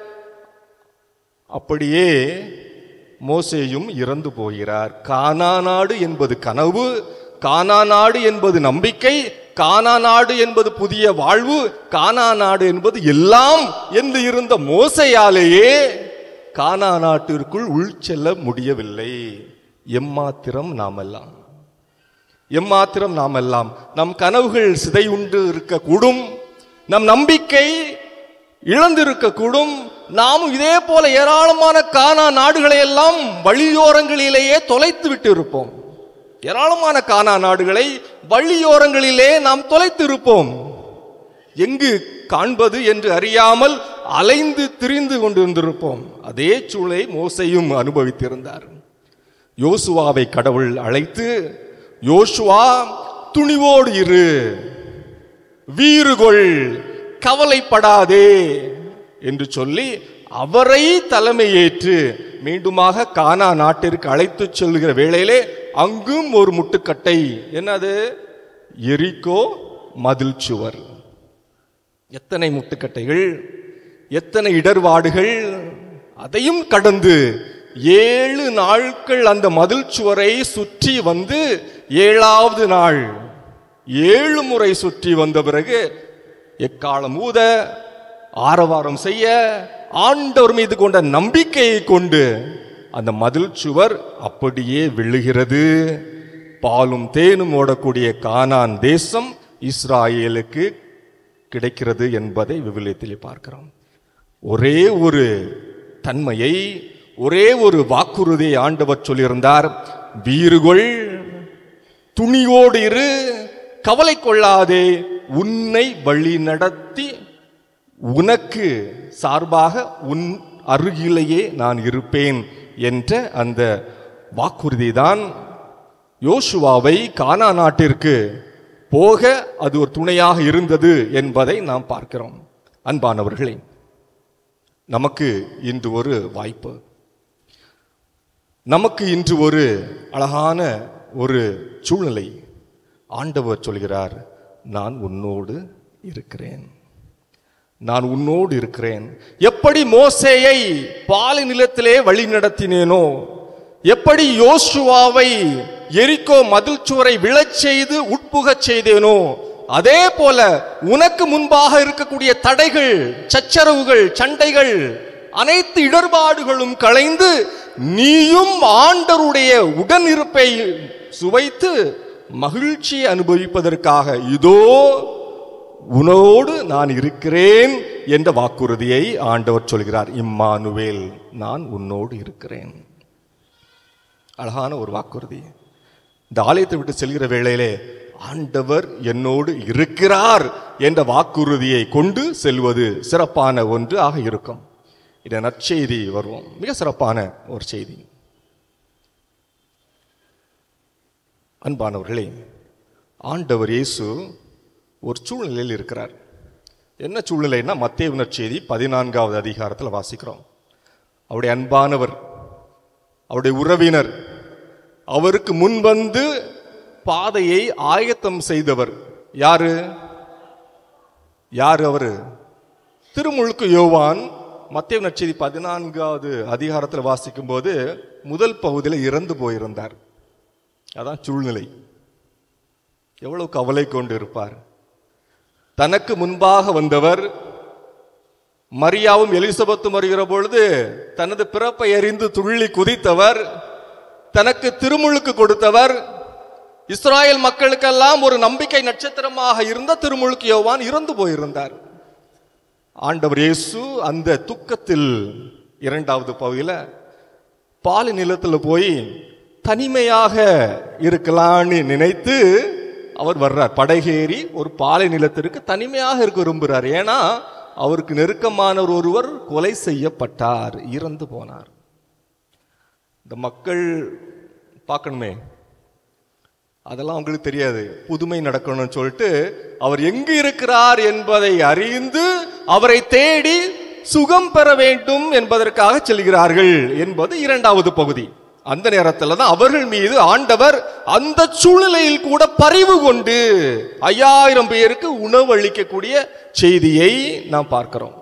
Speaker 5: அப்படியே மோசேயும் இறந்து போகிறார் கானா நாடு என்பது கனவு கானா நாடு என்பது நம்பிக்கை கானா நாடு என்பது புதிய வாழ்வு கானா நாடு என்பது எல்லாம் என்று இருந்த மோசையாலேயே கானா நாட்டிற்குள் உள்செல்ல முடியவில்லை எம்மாத்திரம் நாமெல்லாம் எம்மாத்திரம் நாமெல்லாம் நம் கனவுகள் சிதையுண்டு இருக்கக்கூடும் நம் நம்பிக்கை இழந்திருக்கக்கூடும் நாமும் இதே போல ஏராளமான கானா நாடுகளை எல்லாம் வழியோரங்களிலேயே தொலைத்து விட்டு இருப்போம் ஏராளமான கானா நாடுகளை வழியோரங்களிலே நாம் தொலைத்து இருப்போம் எங்கு காண்பது என்று அறியாமல் அலைந்து திரிந்து கொண்டிருந்திருப்போம் அதே சூளை மோசையும் அனுபவித்திருந்தார் யோசுவாவை கடவுள் அழைத்து யோசுவா துணிவோடு இரு வீறுகொள் கவலைப்படாதே என்று சொல்லி அவரை தலைமையேற்று மீண்டுமாக கானா நாட்டிற்கு அழைத்து செல்கிற வேளையிலே அங்கும் ஒரு முட்டுக்கட்டை என்னது எரிக்கோ மதில் சுவர் எத்தனை முட்டுக்கட்டைகள் எத்தனை இடர்பாடுகள் அதையும் கடந்து ஏழு நாட்கள் அந்த மதில் சுவரை சுற்றி வந்து ஏழாவது நாள் ஏழு முறை சுற்றி வந்த பிறகு எக்காலம் ஊத ஆரவாரம் செய்ய ஆண்டவர் மீது கொண்ட நம்பிக்கையை கொண்டு அந்த மதில் சுவர் அப்படியே விழுகிறது பாலும் தேனும் ஓடக்கூடிய கானான் தேசம் இஸ்ராயேலுக்கு கிடைக்கிறது என்பதை விவிலியத்திலே பார்க்கிறோம் ஒரே ஒரு தன்மையை ஒரே ஒரு வாக்குறுதியை ஆண்டவர் சொல்லியிருந்தார் வீறுகொள் துணியோடு இரு கவலை கொள்ளாதே உன்னை வழி நடத்தி உனக்கு சார்பாக உன் அருகிலேயே நான் இருப்பேன் என்ற அந்த வாக்குறுதி தான் யோசுவாவை கானா நாட்டிற்கு போக அது ஒரு துணையாக இருந்தது என்பதை நாம் பார்க்கிறோம் அன்பானவர்களே நமக்கு இன்று ஒரு வாய்ப்பு நமக்கு இன்று ஒரு அழகான ஒரு சூழ்நிலை ஆண்டவர் சொல்கிறார் நான் உன்னோடு இருக்கிறேன் நான் உன்னோடு இருக்கிறேன் எப்படி மோசேயை பாலை நிலத்திலே வழி நடத்தினேனோ எப்படி யோசுவாவை எரிக்கோ மதில் சுவரை விழச் செய்து உட்புகச் செய்தேனோ அதே போல உனக்கு முன்பாக இருக்கக்கூடிய தடைகள் சச்சரவுகள் சண்டைகள் அனைத்து இடர்பாடுகளும் களைந்து நீயும் ஆண்டருடைய உடனிருப்பை சுவைத்து மகிழ்ச்சி அனுபவிப்பதற்காக இதோ உனோடு நான் இருக்கிறேன் என்ற வாக்குறுதியை ஆண்டவர் சொல்கிறார் இம்மானுவேல் நான் உன்னோடு இருக்கிறேன் அழகான ஒரு வாக்குறுதி இந்த ஆலயத்தை விட்டு செல்கிற வேளையிலே ஆண்டவர் என்னோடு இருக்கிறார் என்ற வாக்குறுதியை கொண்டு செல்வது சிறப்பான ஒன்று ஆக இருக்கும் இந்த நற்செய்தி வருவோம் மிக சிறப்பான ஒரு செய்தி அன்பானவர்களே ஆண்டவர் இயேசு ஒரு சூழ்நிலையில் இருக்கிறார் என்ன சூழ்நிலைன்னா மத்திய நற்செய்தி பதினான்காவது அதிகாரத்தில் வாசிக்கிறோம் அவருடைய அன்பானவர் அவருடைய உறவினர் அவருக்கு முன் வந்து பாதையை ஆயத்தம் செய்தவர் யாரு யாரு அவரு திருமுழுக்கு யோவான் மத்திய நற்செய்தி பதினான்காவது அதிகாரத்தில் வாசிக்கும் போது முதல் பகுதியில் இறந்து போயிருந்தார் அதான் சூழ்நிலை எவ்வளவு கவலை கொண்டு இருப்பார் தனக்கு முன்பாக வந்தவர் மரியாவும் எலிசபெத்தும் வருகிற பொழுது தனது பிறப்பை அறிந்து துள்ளி குதித்தவர் தனக்கு திருமுழுக்கு கொடுத்தவர் இஸ்ராயல் மக்களுக்கெல்லாம் ஒரு நம்பிக்கை நட்சத்திரமாக இருந்த திருமுழுக்கு யோவான் இறந்து போயிருந்தார் ஆண்டவர் இயேசு அந்த துக்கத்தில் இரண்டாவது பகுதியில் பாலை நிலத்தில் போய் தனிமையாக இருக்கலான்னு நினைத்து அவர் வர்றார் படகேறி ஒரு பாலை நிலத்திற்கு தனிமையாக இருக்க விரும்புகிறார் ஏன்னா அவருக்கு நெருக்கமானவர் ஒருவர் கொலை செய்யப்பட்டார் இறந்து போனார் இந்த மக்கள் பார்க்கணுமே அதெல்லாம் அவங்களுக்கு தெரியாது புதுமை நடக்கணும்னு சொல்லிட்டு அவர் எங்கு இருக்கிறார் என்பதை அறிந்து அவரை தேடி சுகம் பெற வேண்டும் என்பதற்காக செல்கிறார்கள் என்பது இரண்டாவது பகுதி அந்த நேரத்தில் தான் அவர்கள் மீது ஆண்டவர் அந்த சூழ்நிலையில் கூட பரிவு கொண்டு ஐயாயிரம் பேருக்கு உணவு அளிக்கக்கூடிய செய்தியை நாம் பார்க்கிறோம்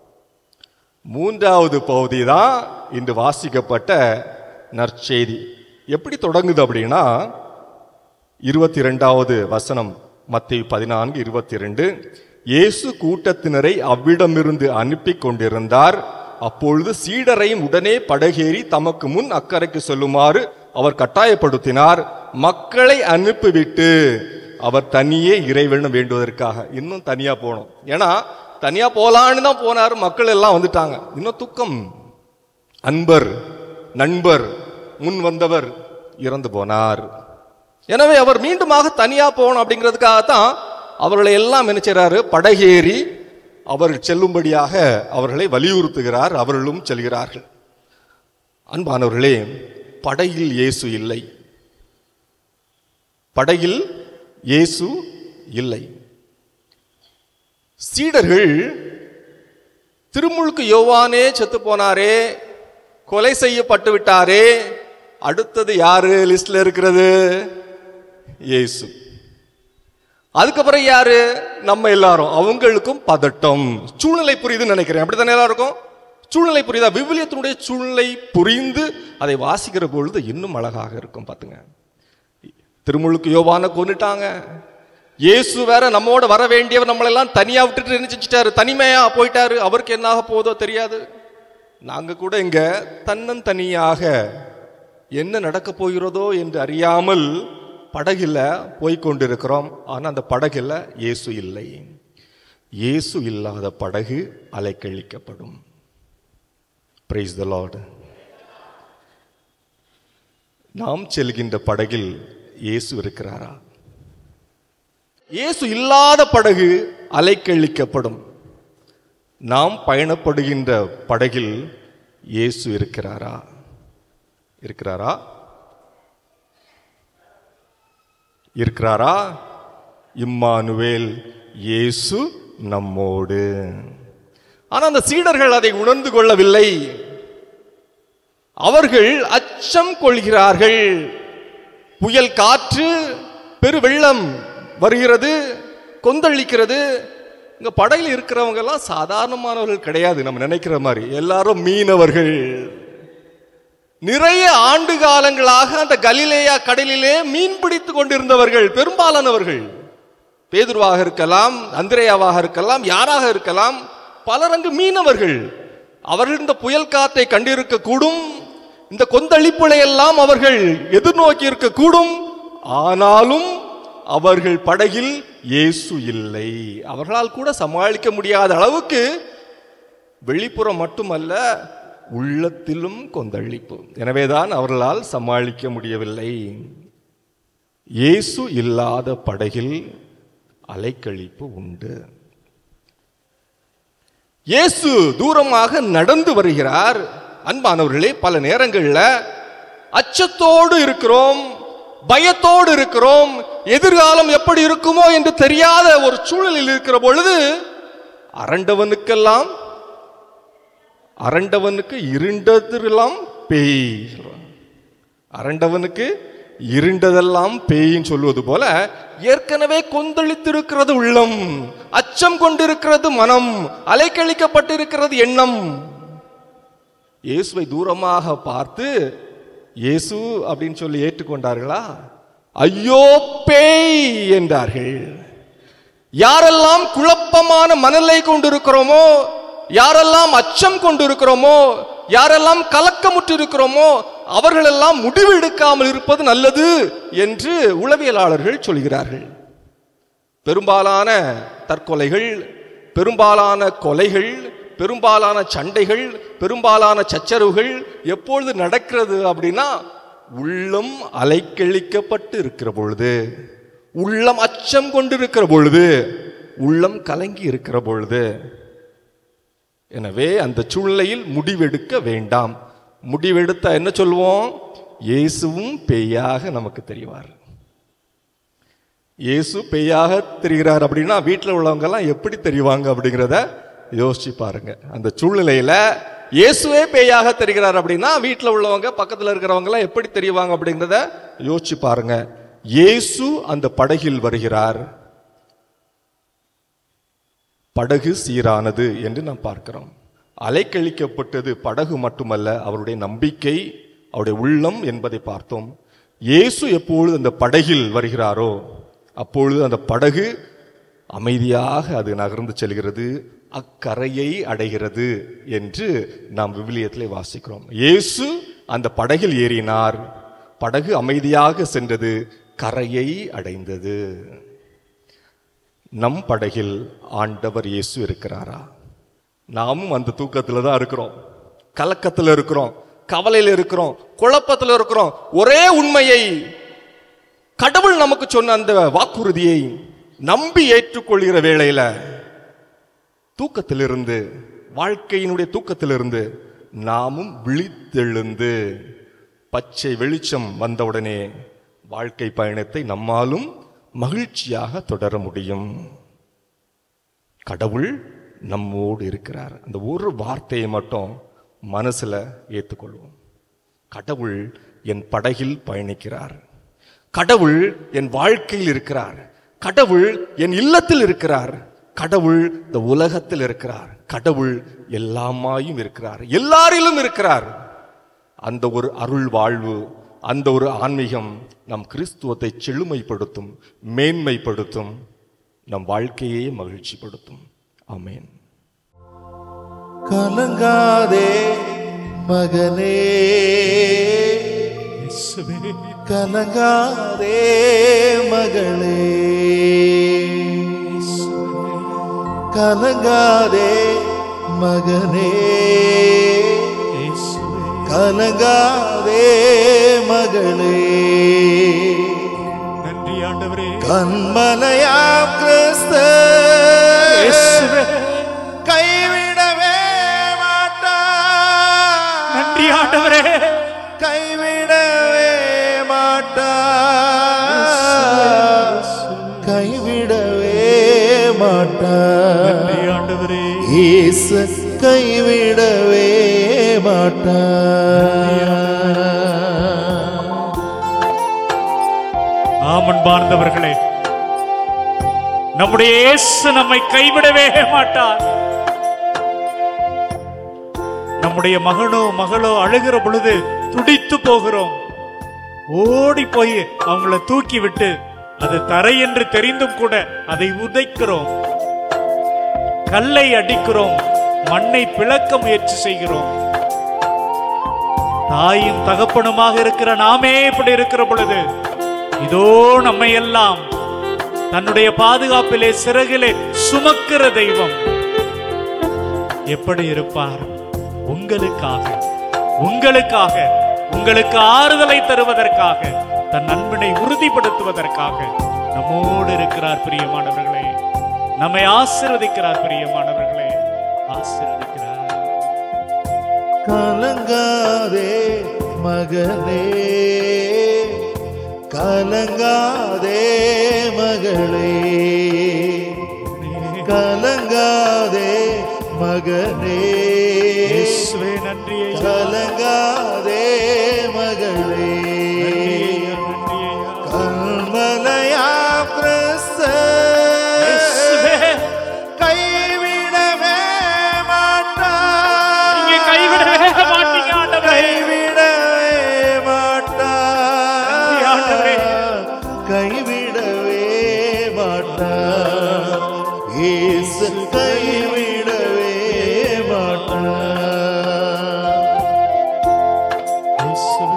Speaker 5: மூன்றாவது பகுதி தான் இன்று வாசிக்கப்பட்ட நற்செய்தி எப்படி தொடங்குது அப்படின்னா இருபத்தி இரண்டாவது வசனம் மத்திய பதினான்கு இருபத்தி ரெண்டு இயேசு கூட்டத்தினரை அவ்விடமிருந்து அனுப்பி கொண்டிருந்தார் அப்பொழுது சீடரையும் உடனே படகேறி தமக்கு முன் அக்கறைக்கு செல்லுமாறு அவர் கட்டாயப்படுத்தினார் மக்களை அனுப்பிவிட்டு அவர் தனியே இறைவனம் வேண்டுவதற்காக இன்னும் தனியா போனோம் ஏன்னா தனியா போலான்னு தான் போனார் மக்கள் எல்லாம் வந்துட்டாங்க இன்னும் துக்கம் அன்பர் நண்பர் முன் வந்தவர் இறந்து போனார் எனவே அவர் மீண்டுமாக தனியா போகணும் அப்படிங்கிறதுக்காகத்தான் அவர்களை எல்லாம் என்ன செய்றாரு படகேறி அவர்கள் செல்லும்படியாக அவர்களை வலியுறுத்துகிறார் அவர்களும் செல்கிறார்கள் அன்பானவர்களே படகில் இயேசு இல்லை படகில் இயேசு இல்லை சீடர்கள் திருமுழுக்கு யோவானே செத்து போனாரே கொலை செய்யப்பட்டு விட்டாரே அடுத்தது யாரு லிஸ்ட்ல இருக்கிறது இயேசு அதுக்கப்புறம் யாரு நம்ம எல்லாரும் அவங்களுக்கும் பதட்டம் சூழ்நிலை புரியுதுன்னு நினைக்கிறேன் அப்படித்தானே எல்லாருக்கும் சூழ்நிலை புரியுதா விவிலியத்தினுடைய சூழ்நிலை புரிந்து அதை வாசிக்கிற பொழுது இன்னும் அழகாக இருக்கும் பாத்துங்க திருமுழுக்கு யோவான கொண்டுட்டாங்க இயேசு வேற நம்மோட வர வேண்டியவர் நம்மளெல்லாம் தனியா விட்டுட்டு என்ன செஞ்சிட்டாரு தனிமையா போயிட்டாரு அவருக்கு என்ன ஆக போதோ தெரியாது நாங்க கூட இங்க தன்னந்தனியாக என்ன நடக்க போகிறதோ என்று அறியாமல் படகுல போய் கொண்டிருக்கிறோம் ஆனா அந்த படகுல இயேசு இல்லை இயேசு இல்லாத படகு அலைக்கழிக்கப்படும் பிரைஸ் த லார்ட் நாம் செல்கின்ற படகில் இயேசு இருக்கிறாரா இயேசு இல்லாத படகு அலைக்கழிக்கப்படும் நாம் பயணப்படுகின்ற படகில் இயேசு இருக்கிறாரா இருக்கிறாரா இருக்கிறாரா இம்மானுவேல் இயேசு நம்மோடு ஆனா அந்த சீடர்கள் அதை உணர்ந்து கொள்ளவில்லை அவர்கள் அச்சம் கொள்கிறார்கள் புயல் காற்று பெருவெள்ளம் வருகிறது கொந்தளிக்கிறது இங்க படகில் இருக்கிறவங்க எல்லாம் சாதாரணமானவர்கள் கிடையாது நம்ம நினைக்கிற மாதிரி எல்லாரும் மீனவர்கள் நிறைய ஆண்டு காலங்களாக அந்த கலிலேயா கடலிலே மீன் பிடித்து கொண்டிருந்தவர்கள் பெரும்பாலானவர்கள் பேதுருவாக இருக்கலாம் அந்திரேயாவாக இருக்கலாம் யாராக இருக்கலாம் பலர் அங்கு மீனவர்கள் அவர்கள் இந்த புயல் காற்றை கண்டிருக்க கூடும் இந்த கொந்தளிப்புகளை எல்லாம் அவர்கள் எதிர்நோக்கி இருக்க கூடும் ஆனாலும் அவர்கள் படகில் இயேசு இல்லை அவர்களால் கூட சமாளிக்க முடியாத அளவுக்கு வெளிப்புறம் மட்டுமல்ல உள்ளத்திலும் கொந்தளிப்பு எனவேதான் அவர்களால் சமாளிக்க முடியவில்லை இயேசு இல்லாத படகில் அலைக்கழிப்பு உண்டு இயேசு தூரமாக நடந்து வருகிறார் அன்பானவர்களே பல நேரங்கள்ல அச்சத்தோடு இருக்கிறோம் பயத்தோடு இருக்கிறோம் எதிர்காலம் எப்படி இருக்குமோ என்று தெரியாத ஒரு சூழலில் இருக்கிற பொழுது அரண்டவனுக்கெல்லாம் அரண்டவனுக்கு இருண்டதெல்லாம் பேய் அரண்டவனுக்கு இருண்டதெல்லாம் பேயின்னு சொல்லுவது போல ஏற்கனவே கொந்தளித்திருக்கிறது உள்ளம் அச்சம் கொண்டிருக்கிறது மனம் அலைக்கழிக்கப்பட்டிருக்கிறது எண்ணம் இயேசுவை தூரமாக பார்த்து இயேசு அப்படின்னு சொல்லி ஏற்றுக்கொண்டார்களா ஐயோ பேய் என்றார்கள் யாரெல்லாம் குழப்பமான மனநிலை கொண்டிருக்கிறோமோ யாரெல்லாம் அச்சம் கொண்டிருக்கிறோமோ யாரெல்லாம் கலக்கமுற்று இருக்கிறோமோ அவர்களெல்லாம் முடிவு எடுக்காமல் இருப்பது நல்லது என்று உளவியலாளர்கள் சொல்கிறார்கள் பெரும்பாலான தற்கொலைகள் பெரும்பாலான கொலைகள் பெரும்பாலான சண்டைகள் பெரும்பாலான சச்சரவுகள் எப்பொழுது நடக்கிறது அப்படின்னா உள்ளம் அலைக்கழிக்கப்பட்டு இருக்கிற பொழுது உள்ளம் அச்சம் கொண்டிருக்கிற பொழுது உள்ளம் கலங்கி இருக்கிற பொழுது எனவே அந்த சூழ்நிலையில் முடிவெடுக்க வேண்டாம் முடிவெடுத்தா என்ன சொல்லுவோம் இயேசுவும் பேயாக நமக்கு தெரிவார் இயேசு பேயாக தெரிகிறார் அப்படின்னா வீட்டில் உள்ளவங்க எல்லாம் எப்படி தெரிவாங்க அப்படிங்கிறத யோசிச்சு பாருங்க அந்த சூழ்நிலையில இயேசுவே பேயாக தெரிகிறார் அப்படின்னா வீட்டில் உள்ளவங்க பக்கத்தில் இருக்கிறவங்க எல்லாம் எப்படி தெரிவாங்க அப்படிங்கிறத யோசிச்சு பாருங்க இயேசு அந்த படகில் வருகிறார் படகு சீரானது என்று நாம் பார்க்கிறோம் அலைக்கழிக்கப்பட்டது படகு மட்டுமல்ல அவருடைய நம்பிக்கை அவருடைய உள்ளம் என்பதை பார்த்தோம் இயேசு எப்பொழுது அந்த படகில் வருகிறாரோ அப்பொழுது அந்த படகு அமைதியாக அது நகர்ந்து செல்கிறது அக்கரையை அடைகிறது என்று நாம் விவிலியத்திலே வாசிக்கிறோம் இயேசு அந்த படகில் ஏறினார் படகு அமைதியாக சென்றது கரையை அடைந்தது நம் படகில் ஆண்டவர் இயேசு இருக்கிறாரா நாமும் அந்த தூக்கத்துல தான் இருக்கிறோம் கலக்கத்துல இருக்கிறோம் கவலையில இருக்கிறோம் குழப்பத்துல இருக்கிறோம் ஒரே உண்மையை கடவுள் நமக்கு சொன்ன அந்த வாக்குறுதியை நம்பி ஏற்றுக்கொள்கிற வேளையில தூக்கத்திலிருந்து வாழ்க்கையினுடைய தூக்கத்திலிருந்து நாமும் விழித்தெழுந்து பச்சை வெளிச்சம் வந்தவுடனே வாழ்க்கை பயணத்தை நம்மாலும் மகிழ்ச்சியாக தொடர முடியும் கடவுள் நம்மோடு இருக்கிறார் அந்த ஒரு வார்த்தையை மட்டும் மனசுல ஏற்றுக்கொள்வோம் கடவுள் என் படகில் பயணிக்கிறார் கடவுள் என் வாழ்க்கையில் இருக்கிறார் கடவுள் என் இல்லத்தில் இருக்கிறார் கடவுள் இந்த உலகத்தில் இருக்கிறார் கடவுள் எல்லாமாயும் இருக்கிறார் எல்லாரிலும் இருக்கிறார் அந்த ஒரு அருள் வாழ்வு அந்த ஒரு ஆன்மீகம் நம் கிறிஸ்துவத்தை செழுமைப்படுத்தும் மேன்மைப்படுத்தும் நம் வாழ்க்கையே மகிழ்ச்சிப்படுத்தும் ஆமென்
Speaker 1: கலங்காதே மகனே கலங்காதே மகளே கலங்காதே மகனே கலங்காதே மகளே
Speaker 4: நன்றி ஆண்டவரே
Speaker 1: கண்மலையாம் கிறிஸ்து
Speaker 4: இயேசுவே.
Speaker 1: கைவிடவே மாட்டார்
Speaker 4: நன்றி ஆண்டவரே
Speaker 1: கைவிடவே மாட்டார் கைவிடவே மாட்டார்
Speaker 4: நன்றி ஆண்டவரே
Speaker 1: இயேசு கைவிடவே மாட்டார்
Speaker 4: ஆமன் பார்ந்தவர்களே நம்முடைய இயேசு நம்மை கைவிடவே மாட்டார் நம்முடைய மகனோ மகளோ அழுகிற பொழுது துடித்து போகிறோம் ஓடி போய் அவங்கள தூக்கி விட்டு அது தரை என்று தெரிந்தும் கூட அதை உதைக்கிறோம் கல்லை அடிக்கிறோம் மண்ணை பிளக்க முயற்சி செய்கிறோம் தாயும் தகப்பனுமாக இருக்கிற நாமே இப்படி இருக்கிற பொழுது இதோ நம்மை எல்லாம் தன்னுடைய பாதுகாப்பிலே சிறகிலே சுமக்கிற தெய்வம் எப்படி இருப்பார் உங்களுக்காக உங்களுக்காக உங்களுக்கு ஆறுதலை தருவதற்காக தன் அன்பினை உறுதிப்படுத்துவதற்காக நம்மோடு இருக்கிறார் பிரியமானவர்களே நம்மை ஆசீர்வதிக்கிறார் பிரியமானவர்களே ஆசீர்வதிக்கிறார்
Speaker 1: கலங்காதே மகனே கலங்காதே மகளே கலங்காதே மகனே
Speaker 4: இயேசுவே நன்றி ஐயா.
Speaker 1: கலங்காதே மகளே
Speaker 4: நன்றி ஐயா.
Speaker 1: கல்மலையா கிறிஸ்து
Speaker 4: இயேசுவே,
Speaker 1: கைவிடவே மாட்டார்
Speaker 4: நீங்க கைவிடவே மாட்டீங்க ஆண்டவரே.
Speaker 1: கைவிடவே மாட்டார்
Speaker 4: நன்றி ஆண்டவரே.
Speaker 1: கைவிடவே மாட்டார் இயேசு கைவிடவே மாட்டார்
Speaker 4: இயேசுவே.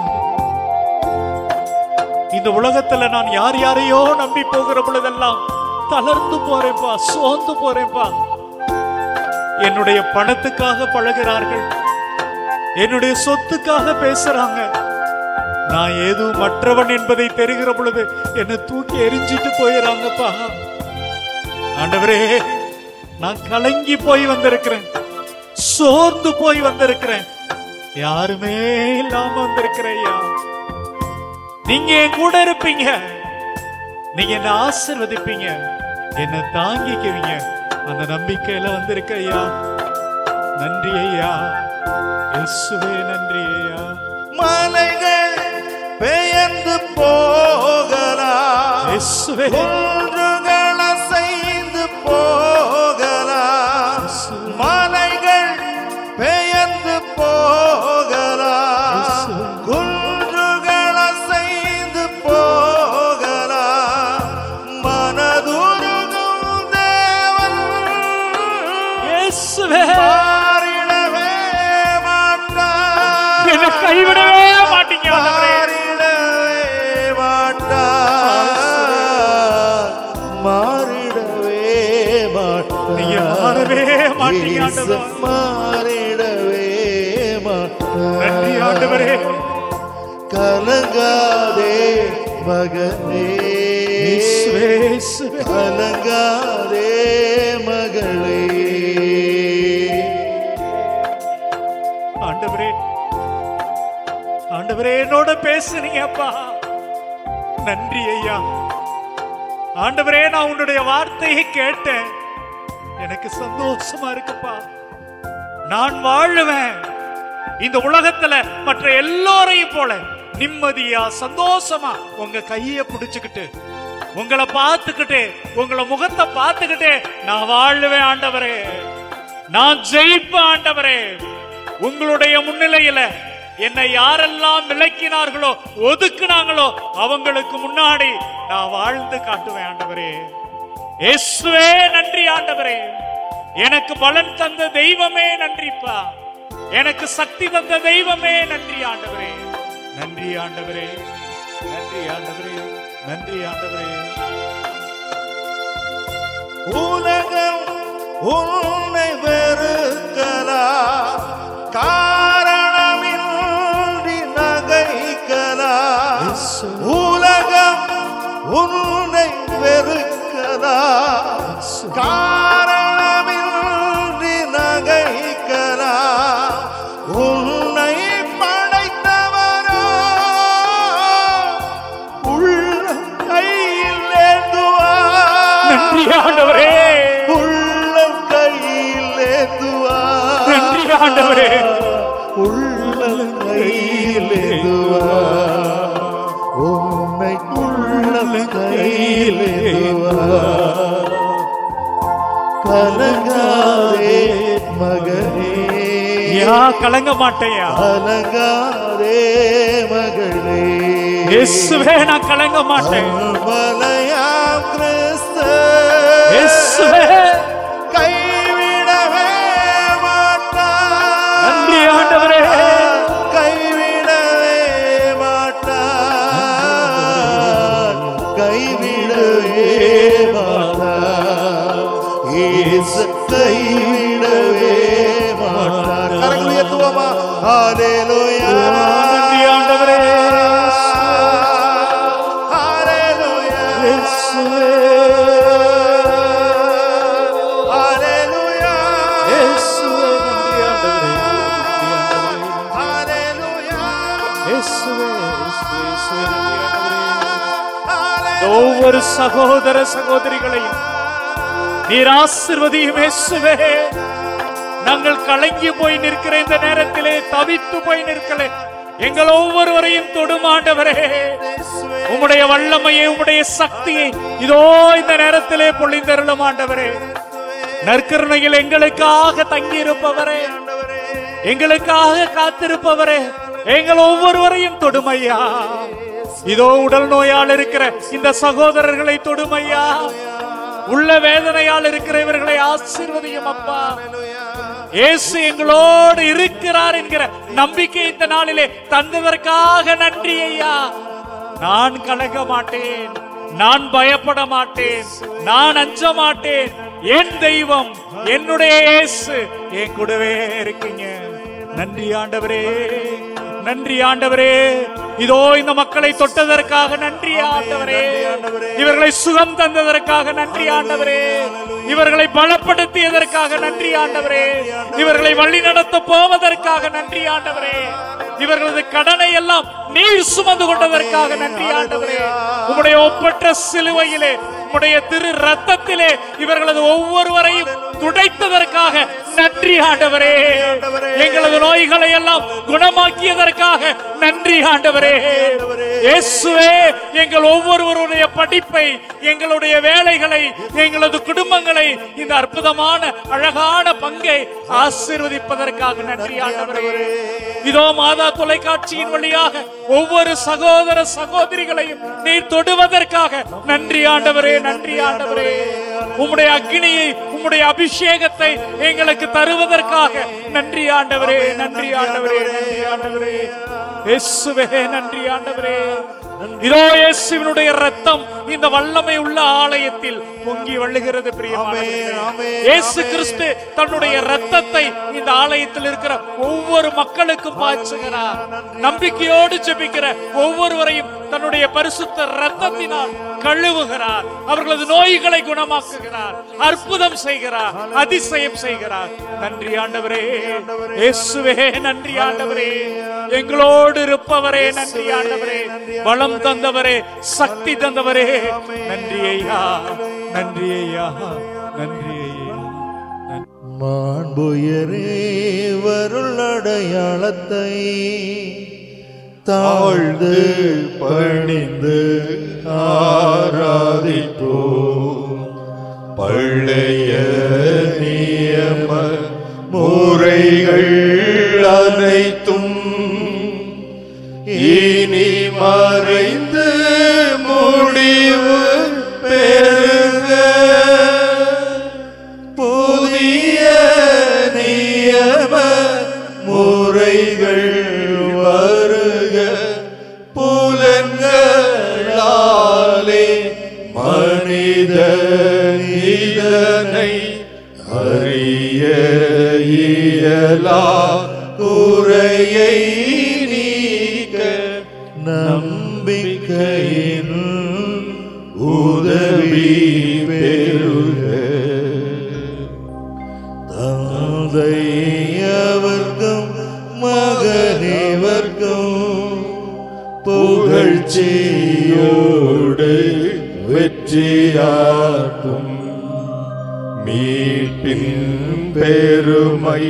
Speaker 4: இந்த உலகத்துல நான் யார் யாரையோ நம்பி போகிற பொழுதெல்லாம் தளர்ந்து போறேன்பா சோர்ந்து போறேன்பா என்னுடைய பணத்துக்காக பழகிறார்கள் என்னுடைய சொத்துக்காக பேசுறாங்க நான் ஏதோ மற்றவன் என்பதை தெரிகிற பொழுது என்னை தூக்கி எரிஞ்சிட்டு போயிடறாங்கப்பா ஆண்டவரே நான் கலங்கி போய் வந்திருக்கிறேன் சோர்ந்து போய் வந்திருக்கிறேன் யாருமே இல்லாம வந்திருக்கிறேன் ஐயா நீங்க என் கூட இருப்பீங்க நீங்க என்ன ஆசிர்வதிப்பீங்க என்ன தாங்கிக்குவீங்க அந்த நம்பிக்கையில வந்திருக்க ஐயா நன்றி ஐயா இயேசுவே நன்றி ஐயா
Speaker 1: மலைகள் பெயர்ந்து போகலாம்
Speaker 4: இயேசுவே
Speaker 1: குன்றுகள் அசைந்து போகலாம் மலைகள் பெயர்ந்து போகலாம் குன்றுகள் அசைந்து போகலாம் மனதுருகும் தேவன்
Speaker 4: இயேசுவே
Speaker 1: மாறிடவே மாட்டார்
Speaker 4: என்னை கைவிடவே மாட்டீங்க ஆண்டவரே.
Speaker 1: மாறிடவே மாட்டார் மாறிடவே மாட்டார்
Speaker 4: நீங்க மாறவே மாட்டீங்க
Speaker 1: இயேசு
Speaker 4: ஆண்டவரே.
Speaker 1: மாறிடவே மாட்டார்
Speaker 4: நன்றி ஆண்டவரே
Speaker 1: கலங்காதே மகனே
Speaker 4: இயேசுவே இயேசுவே
Speaker 1: கலங்காதே மகளே
Speaker 4: ஆண்டவரே ஆண்டவரே என்னோட பேசுறீங்கப்பா நன்றி ஐயா ஆண்டவரே நான் உன்னுடைய வார்த்தையை கேட்டேன் எனக்கு சந்தோஷமா இருக்குப்பா நான் வாழுவேன் இந்த உலகத்துல மற்ற எல்லோரையும் போல நிம்மதியா சந்தோஷமா உங்க கைய பிடிச்சுக்கிட்டு உங்களை பார்த்துக்கிட்டு உங்களை முகத்தை பார்த்துக்கிட்டு நான் வாழுவேன் ஆண்டவரே நான் ஜெயிப்பேன் ஆண்டவரே உங்களுடைய முன்னிலையில என்னை யாரெல்லாம் விலக்கினார்களோ ஒதுக்குனாங்களோ அவங்களுக்கு முன்னாடி நான் வாழ்ந்து காட்டுவேன் ஆண்டவரே இயேசுவே நன்றி ஆண்டவரே எனக்கு பலன் தந்த தெய்வமே நன்றிப்பா எனக்கு சக்தி தந்த தெய்வமே நன்றி ஆண்டவரே நன்றி ஆண்டவரே நன்றி ஆண்டவரே நன்றி ஆண்டவரே
Speaker 1: உலகம் உன்னை வெறுக்கலாம் காரணமின்றி நகைக்கலாம் உலகம் உன்னை வெறுக்கலாம் காரணமின்றி நகைக்கலாம் உன்னை படைத்தவரோ உள்ளம் கையில் ஏந்துவார்
Speaker 4: நன்றி ஆண்டவரே
Speaker 1: உள்ளம் கையில் ஏந்துவார்
Speaker 4: நன்றி ஆண்டவரே
Speaker 1: உள்ளம் கையில் ஏந்துவார் உன்னை உள்ளம் கையில் ஏந்துவார் கலங்காதே மகனே
Speaker 4: யா கலங்க மாட்டேயா
Speaker 1: கலங்காதே மகளே
Speaker 4: இயேசுவே நான் கலங்க மாட்டேன்
Speaker 1: மலையாம் கிறிஸ்து
Speaker 4: இயேசுவே
Speaker 1: கைவிடவே மாட்டார்
Speaker 4: நன்றி ஆண்டவரே.
Speaker 1: கைவிடவே மாட்டார் கைவிடவே மாட்டார் இயேசு கைவிடவே மாட்டார் கரங்கள் உயர்த்துவோமா ஹalleluya
Speaker 4: நன்றி ஆண்டவரே
Speaker 1: ஹalleluya
Speaker 4: இயேசுவே
Speaker 1: ஹalleluya
Speaker 4: இயேசுவே ஒவ்வொரு சகோதர சகோதரிகளையும் நீர் ஆசிர்வதியும் இயேசுவே நாங்கள் கலங்கி போய் நிற்கிற இந்த நேரத்திலே தவித்து போய் நிற்கல எங்கள் ஒவ்வொருவரையும் தொடுமாண்டவரே உம்முடைய வல்லமையை உம்முடைய சக்தியை இதோ இந்த நேரத்திலே பொழிந்தருளும் ஆண்டவரே நற்கருணையில் எங்களுக்காக தங்கி இருப்பவரே எங்களுக்காக காத்திருப்பவரே எங்கள் ஒவ்வொருவரையும் தொடுமையா இதோ உடல் நோயால் இருக்கிற இந்த சகோதரர்களை தொடுமையா உள்ள வேதனையால் இருக்கிற இவர்களை ஆசீர்வதியும் அப்பா இயேசு எங்களோடு இருக்கிறார் என்கிற நம்பிக்கை இந்த நாளிலே தந்ததற்காக நன்றி ஐயா நான் கலங்க மாட்டேன் நான் பயப்பட மாட்டேன் நான் அஞ்ச மாட்டேன் என் தெய்வம் என்னுடைய இயேசு என் கூடவே இருக்கீங்க நன்றி ஆண்டவரே நன்றி ஆண்டவரே இதோ இந்த மக்களை தொட்டதற்காக நன்றி ஆண்டவரே இவர்களை சுகம் தந்ததற்காக நன்றி ஆண்டவரே இவர்களை பலப்படுத்தியதற்காக நன்றி ஆண்டவரே இவர்களை வழி நடத்த போவதற்காக நன்றி ஆண்டவரே இவர்களது கடனை எல்லாம் நீர் சுமந்து கொண்டதற்காக நன்றி ஆண்டவரே உம்முடைய ஒப்பற்ற சிலுவையிலே உம்முடைய திரு ரத்தத்திலே இவர்களது ஒவ்வொருவரையும் துடைத்ததற்காக நன்றி ஆண்டவரே எங்களது நோய்களை எல்லாம் குணமாக்கியதற்காக நன்றி ஆண்டவரே இயேசுவே எங்கள் ஒவ்வொருவருடைய படிப்பை எங்களுடைய வேலைகளை எங்களது குடும்பங்களை இந்த அற்புதமான அழகான பங்கை ஆசீர்வதிப்பதற்காக நன்றி ஆண்டவரே இதோ மாதா தொலைக்காட்சியின் வழியாக ஒவ்வொரு சகோதர சகோதரிகளையும் நீர் தொடுவதற்காக நன்றி ஆண்டவரே நன்றி ஆண்டவரே உம்முடைய அக்னியை உம்முடைய அபிஷேகத்தை எங்களுக்கு தருவதற்காக நன்றி ஆண்டவரே நன்றி ஆண்டவரே நன்றி ஆண்டவரே இயேசுவே நன்றி ஆண்டவரே இதோ இயேசுவினுடைய ரத்தம் இந்த வல்லமை உள்ள ஆலயத்தில் பொங்கி வள்ளுகிறது பிரியமானவர்களே இயேசு கிறிஸ்து தன்னுடைய ரத்தத்தை இந்த ஆலயத்தில் இருக்கிற ஒவ்வொரு மக்களுக்கும் பாய்ச்சுகிறார் நம்பிக்கையோடு ஜெபிக்கிற ஒவ்வொருவரையும் தன்னுடைய பரிசுத்த ரத்தத்தினால் கழுவுகிறார் அவர்களது நோய்களை குணமாக்குகிறார் அற்புதம் செய்கிறார் அதிசயம் செய்கிறார் நன்றி ஆண்டவரே இயேசுவே நன்றி ஆண்டவரே எங்களோடு இருப்பவரே நன்றி ஆண்டவரே பலம் தந்தவரே சக்தி தந்தவரே நன்றி ஐயா நன்றி ஐயா நன்றி ஐயா
Speaker 1: மாண்புயரே வருளடையாளத்தை தாழ்ந்து பணிந்து ஆராதிப்போ பழைய நியம முறைகள் அனைத்தும் இனி மறைந்து முடிவு பெறுக புதிய நியம முறைகள் வருக புலன்களாலே மனித இதனை அறிய இயலா குறையை நீக்க நம்பிக்கையின் உதவி பெறுக தந்தையவர்க்கும் மகனேவர்க்கும் புகழ்ச்சியோடு வெற்றியாக்கும் மீட்பின் பெருமை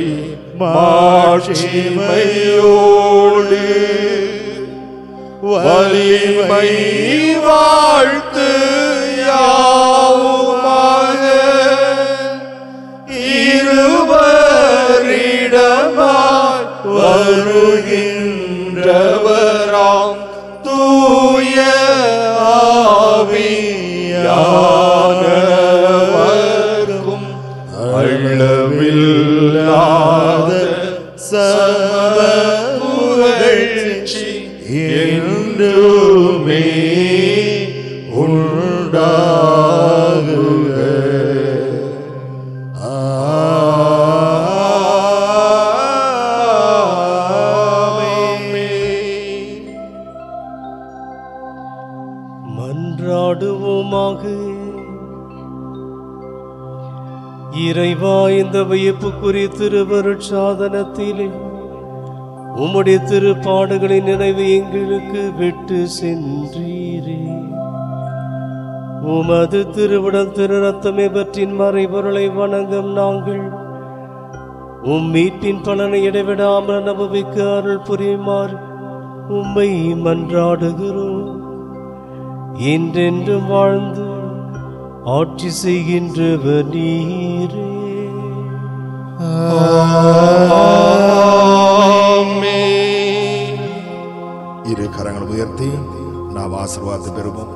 Speaker 1: மாட்சிமையோடு வலிமை வாழ்த்து யாவுமாக இருவரிடமாய் வருகின்றவராம் தூய ஆவியானவர்க்கும் அள்ளவில்லாத சம புகழ்ச்சி என்றுமே உண்டாகுக ஆமென்.
Speaker 2: மன்றாடுவோமாக இறைவா இந்த வியப்புக்குரிய திருவருட்சாதனத்திலே உம்முடைய திருப்பாடுகளின் நினைவு எங்களுக்கு விட்டு சென்றீரே உமது திருவிடம் திரு ரத்தமே பற்றின் மறைபொருளை வணங்கும் நாங்கள் உம் மீட்பின் பலனை இடைவிடாமல் அனுபவிக்க அருள் புரியுமாறு உம்மை மன்றாடுகிறோம் என்றென்றும் வாழ்ந்து ஆட்சி செய்கின்றவர் நீரே
Speaker 3: இரு கரங்கள் உயர்த்தி நாம் ஆசீர்வாதத்தை பெறுவோம்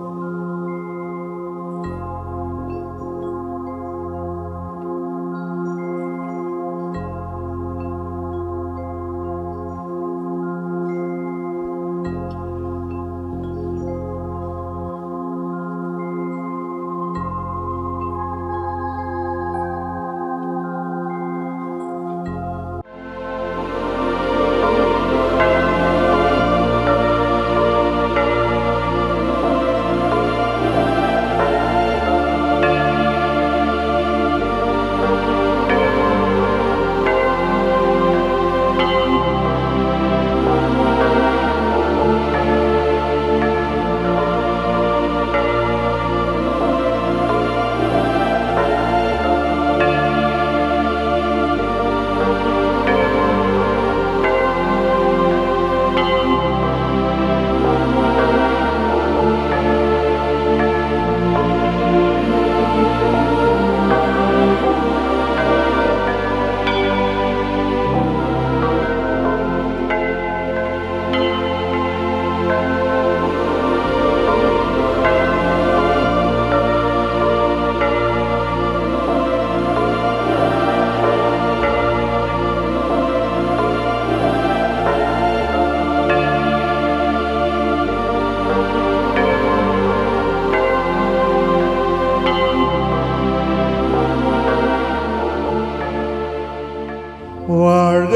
Speaker 3: வாழ்க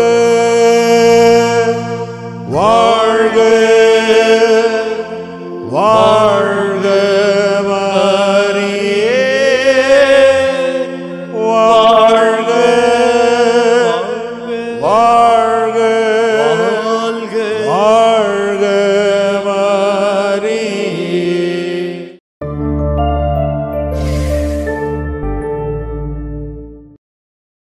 Speaker 3: வாழ்க வாழ்க மரியே வாழ்க வாழ்க வாழ்க